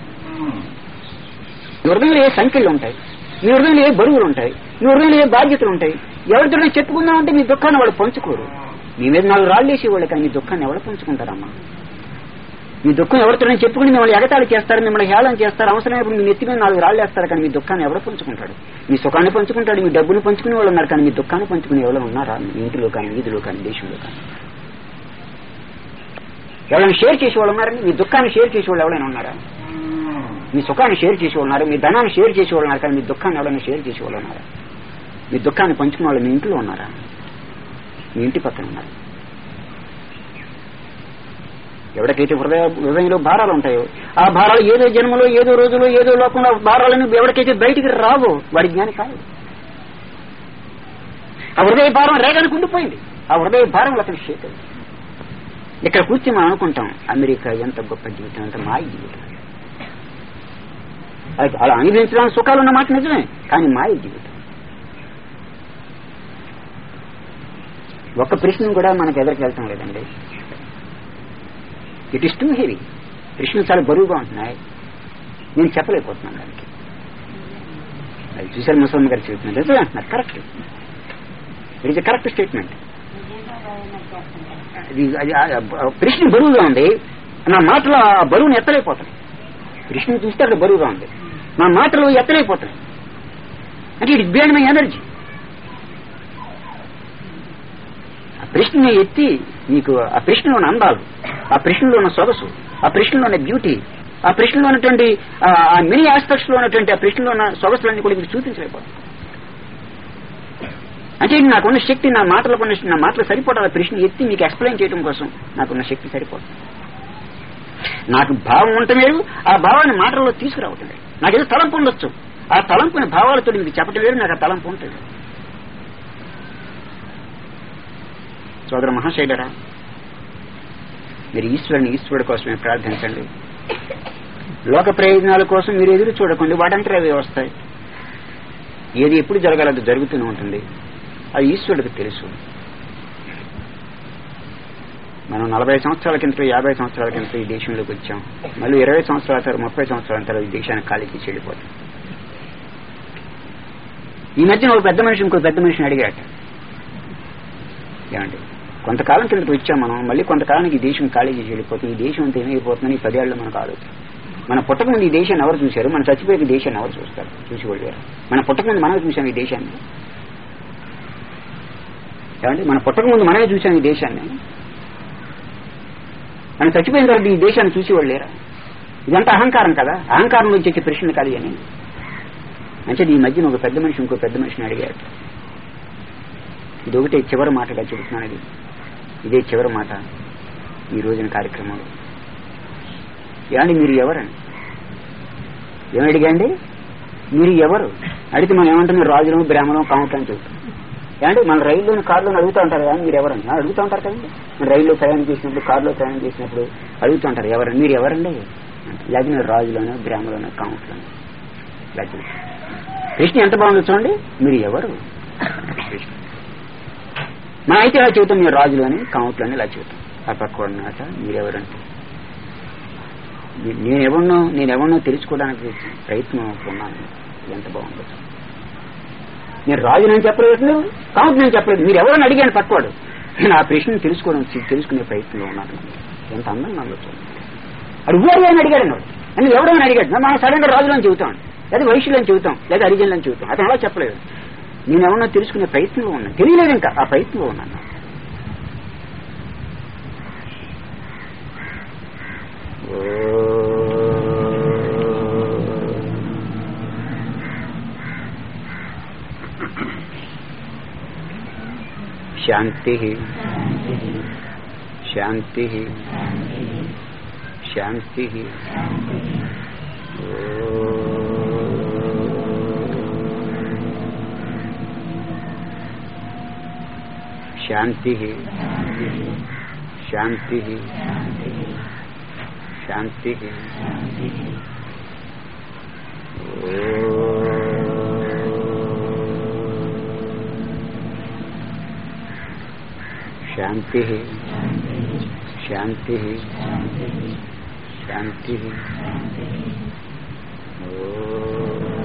మీ హృదయంలో ఏ సంఖ్యలు ఉంటాయి మీ హృదయంలో ఏ బరువులు ఉంటాయి మీ హృదయంలో ఏ బాధ్యతలు ఉంటాయి ఎవరితోనే చెప్పుకుందామంటే మీ దుఃఖాన్ని వాళ్ళు పంచుకోరు మీ మీద నాలుగు రాళ్ళు వేసి వాళ్ళు కానీ మీ దుఃఖాన్ని ఎవరు పంచుకుంటారమ్మా మీ దుఃఖం ఎవరితోనే చెప్పుకుని మిమ్మల్ని ఎగతాళి చేస్తారు మిమ్మల్ని హేళన చేస్తారు అవసరమైనప్పుడు మీ నెత్తి మీద నాలుగు రాళ్ళు వేస్తారు కానీ మీ దుఃఖాన్ని ఎవరు పంచుకుంటాడు మీ సుఖాన్ని పంచుకుంటాడు మీ డబ్బులు పంచుకునే వాళ్ళు ఉన్నారు కానీ మీ దుఃఖాన్ని పంచుకునే ఎవరు ఉన్నారా మీ ఇంటిలో కానీ వీధిలో కానీ దేశంలో కానీ ఎవరైనా షేర్ చేసే వాళ్ళు ఉన్నారండి మీ దుఃఖాన్ని షేర్ చేసే వాళ్ళు ఎవరైనా ఉన్నారా మీ సుఖాన్ని షేర్ చేసే వాళ్ళు ఉన్నారు మీ ధనాన్ని షేర్ చేసే వాళ్ళు ఉన్నారు కానీ మీ దుఃఖాన్ని ఎవరైనా షేర్ చేసే వాళ్ళు ఉన్నారా మీ దుఃఖాన్ని పంచుకునే వాళ్ళు మీ ఇంట్లో ఉన్నారా మీ ఇంటి పక్కన ఉన్నారు ఎవరికైతే హృదయ హృదయంలో భారాలు ఉంటాయో ఆ భారాలు ఏదో జన్మలో ఏదో రోజులో ఏదో లోకంలో భారాలను ఎవరికైతే బయటికి రావో వాడి జ్ఞాని కాదు ఆ హృదయ భారం రేగనికి ఉండిపోయింది ఆ హృదయ భారం అతను షేక్ అయింది. ఇక్కడ కూర్చి మనం అనుకుంటాం అమెరికా ఎంత గొప్ప జీవితం ఎంత మాయ జీవితం అది అలా అనుభవించడానికి సుఖాలు ఉన్న మాట నిజమే కానీ మాయ జీవితం ఒక్క ప్రశ్న కూడా మనకు ఎదురుకు వెళ్తాం లేదండి ఇట్ ఇస్ టూ హెవీ ప్రశ్నలు చాలా బరువుగా ఉంటున్నాయి నేను చెప్పలేకపోతున్నాను దానికి అది చూశారు ముసలమ్మ గారు చెబుతున్నారు నిజమే అంటున్నారు correct it is correct statement అది అది ఆ- ఆ ప్రశ్న బరువుగా ఉంది నా మాటలు ఆ బరువుని ఎత్తలేకపోతాయి ప్రశ్న చూస్తే అక్కడ బరువుగా ఉంది నా మాటలు ఎత్తలేకపోతాయి అంటే ఇట్ బియాండ్ మై ఎనర్జీ ఆ ప్రశ్నని ఎత్తి నీకు ఆ ప్రశ్నలో ఉన్న అందాలు ఆ ప్రశ్నలో ఉన్న సొగసు ఆ ప్రశ్నలో ఉన్న బ్యూటీ ఆ ప్రశ్నలో ఉన్నటువంటి ఆ- ఆ మినీ ఆస్పెక్ట్స్ లో ఉన్నటువంటి ఆ ప్రశ్నలో ఉన్న సొగసులన్నీ కూడా మీకు చూపించలేకపోతాం అంటే ఇది నాకున్న శక్తి నా మాటలకు ఉన్న నా మాటలు సరిపోవడం ప్రశ్న ఎత్తి మీకు ఎక్స్ప్లెయిన్ చేయడం కోసం నాకున్న శక్తి సరిపోతుంది నాకు భావం ఉండటం వేరు ఆ భావాన్ని మాటల్లో తీసుకురావటం వేరు నాకు ఏదో తలంపు ఉండొచ్చు ఆ తలంపుని భావాలతో మీకు చెప్పటం వేరు నాకు ఆ తలంపు ఉంటుంది సోదర మహాశైలరా మీరు ఈశ్వరుని ఈశ్వరుడు కోసమే ప్రార్థించండి లోక ప్రయోజనాల కోసం మీరు ఎదురు చూడకండి వాటంతా అవే వస్తాయి ఏది ఎప్పుడు జరగాలది జరుగుతూనే ఉంటుంది అది ఈశ్వరుడికి తెలుసు మనం నలభై సంవత్సరాల కింద యాభై సంవత్సరాల కింద ఈ దేశంలోకి వచ్చాం మళ్ళీ ఇరవై సంవత్సరాల తర్వాత ముప్పై సంవత్సరాల తర్వాత ఈ దేశానికి ఖాళీకి చెడిపోతాం ఈ మధ్యన ఒక పెద్ద మనిషి ఇంకో పెద్ద మనిషిని అడిగాట ఏమండి కొంతకాలం కిందకి వచ్చాం మనం మళ్ళీ కొంతకాలానికి ఈ దేశం ఖాళీకి చెడిపోతుంది ఈ దేశం అంతా ఏమైపోతుందని ఈ పదేళ్ళు మనకు ఆలోచన మన పుట్టకముందు ఈ దేశాన్ని ఎవరు చూశారు మన చచ్చిపోయే ఈ దేశాన్ని ఎవరు చూస్తారు చూసి వాళ్ళు మన పుట్టకముందు మనమే చూసాం ఈ దేశాన్ని ఏమండి మన పుట్టకముందు మనమే చూసాం ఈ దేశాన్ని మనం చచ్చిపోయిన తర్వాత ఈ దేశాన్ని చూసేవాళ్ళు లేరా ఇదంతా అహంకారం కదా అహంకారం నుంచి వచ్చే ప్రశ్న కాదు అని అంటే ఈ మధ్యన ఒక పెద్ద మనిషి ఇంకో పెద్ద మనిషిని అడిగాడు ఇది ఒకటే చివరి మాటగా చెబుతున్నాను ఇది ఇదే చివరి మాట ఈ రోజున కార్యక్రమంలో ఏమండి మీరు ఎవరండి ఏమని అడిగండి మీరు ఎవరు అడిగితే మనం ఏమంటాం మీరు రాజులు బ్రాహ్మణం కాముటం అని చెబుతాం ఏమంటే మన రైల్లోని కార్లో అడుగుతూ ఉంటారు కదా మీరు ఎవరండి ఆ, అడుగుతూ ఉంటారు కదండి మన రైల్లో ప్రయాణం చేసినప్పుడు కారులో ప్రయాణం చేసినప్పుడు అడుగుతూ ఉంటారు ఎవరండి మీరు ఎవరండి లేకపోతే మీరు రాజులోనో బ్రాహ్మలోనో కాముట్లోనో లేకపోతే ప్రశ్న ఎంత బాగుందో చూడండి మీరు ఎవరు ప్రశ్న మనం అయితే ఇలా చెబుతాం మీరు రాజులు అని కాముట్లు అని ఇలా చెబుతాం ఆ పక్క ఉన్నట మీరెవరంటే నేను ఎవరినో నేను ఎవరినో తెలుసుకోవడానికి ప్రయత్నం అవుతున్నాను ఎంత బాగుందో చూడండి. నేను రాజు నేను చెప్పలేదు కాముట్లు నేను చెప్పలేదు మీరు ఎవరని అడిగాను పక్కవాడు నేను ఆ ప్రశ్న తెలుసుకోవడం తెలుసుకునే ప్రయత్నంలో ఉన్నాను ఎంత అందంగా ఉందో చూడండి అడుగు అని అడిగాడు వాడు అని ఎవడో అని అడిగాడు మనం సడన్ గా రాజులని చెబుతాం లేదా వైశ్యులని చెబుతాం లేదా హరిజనులని చెబుతాం అతను అలా చెప్పలేదు నేను ఎవరన్నా తెలుసుకునే ప్రయత్నంలో ఉన్నాను తెలియలేదు ఇంకా ఆ ప్రయత్నంలో ఉన్నాను శాంతి శాంతి శాంతి శాంతి శాంతి శాంతి శాంతి శాంతి శాంతి ఓ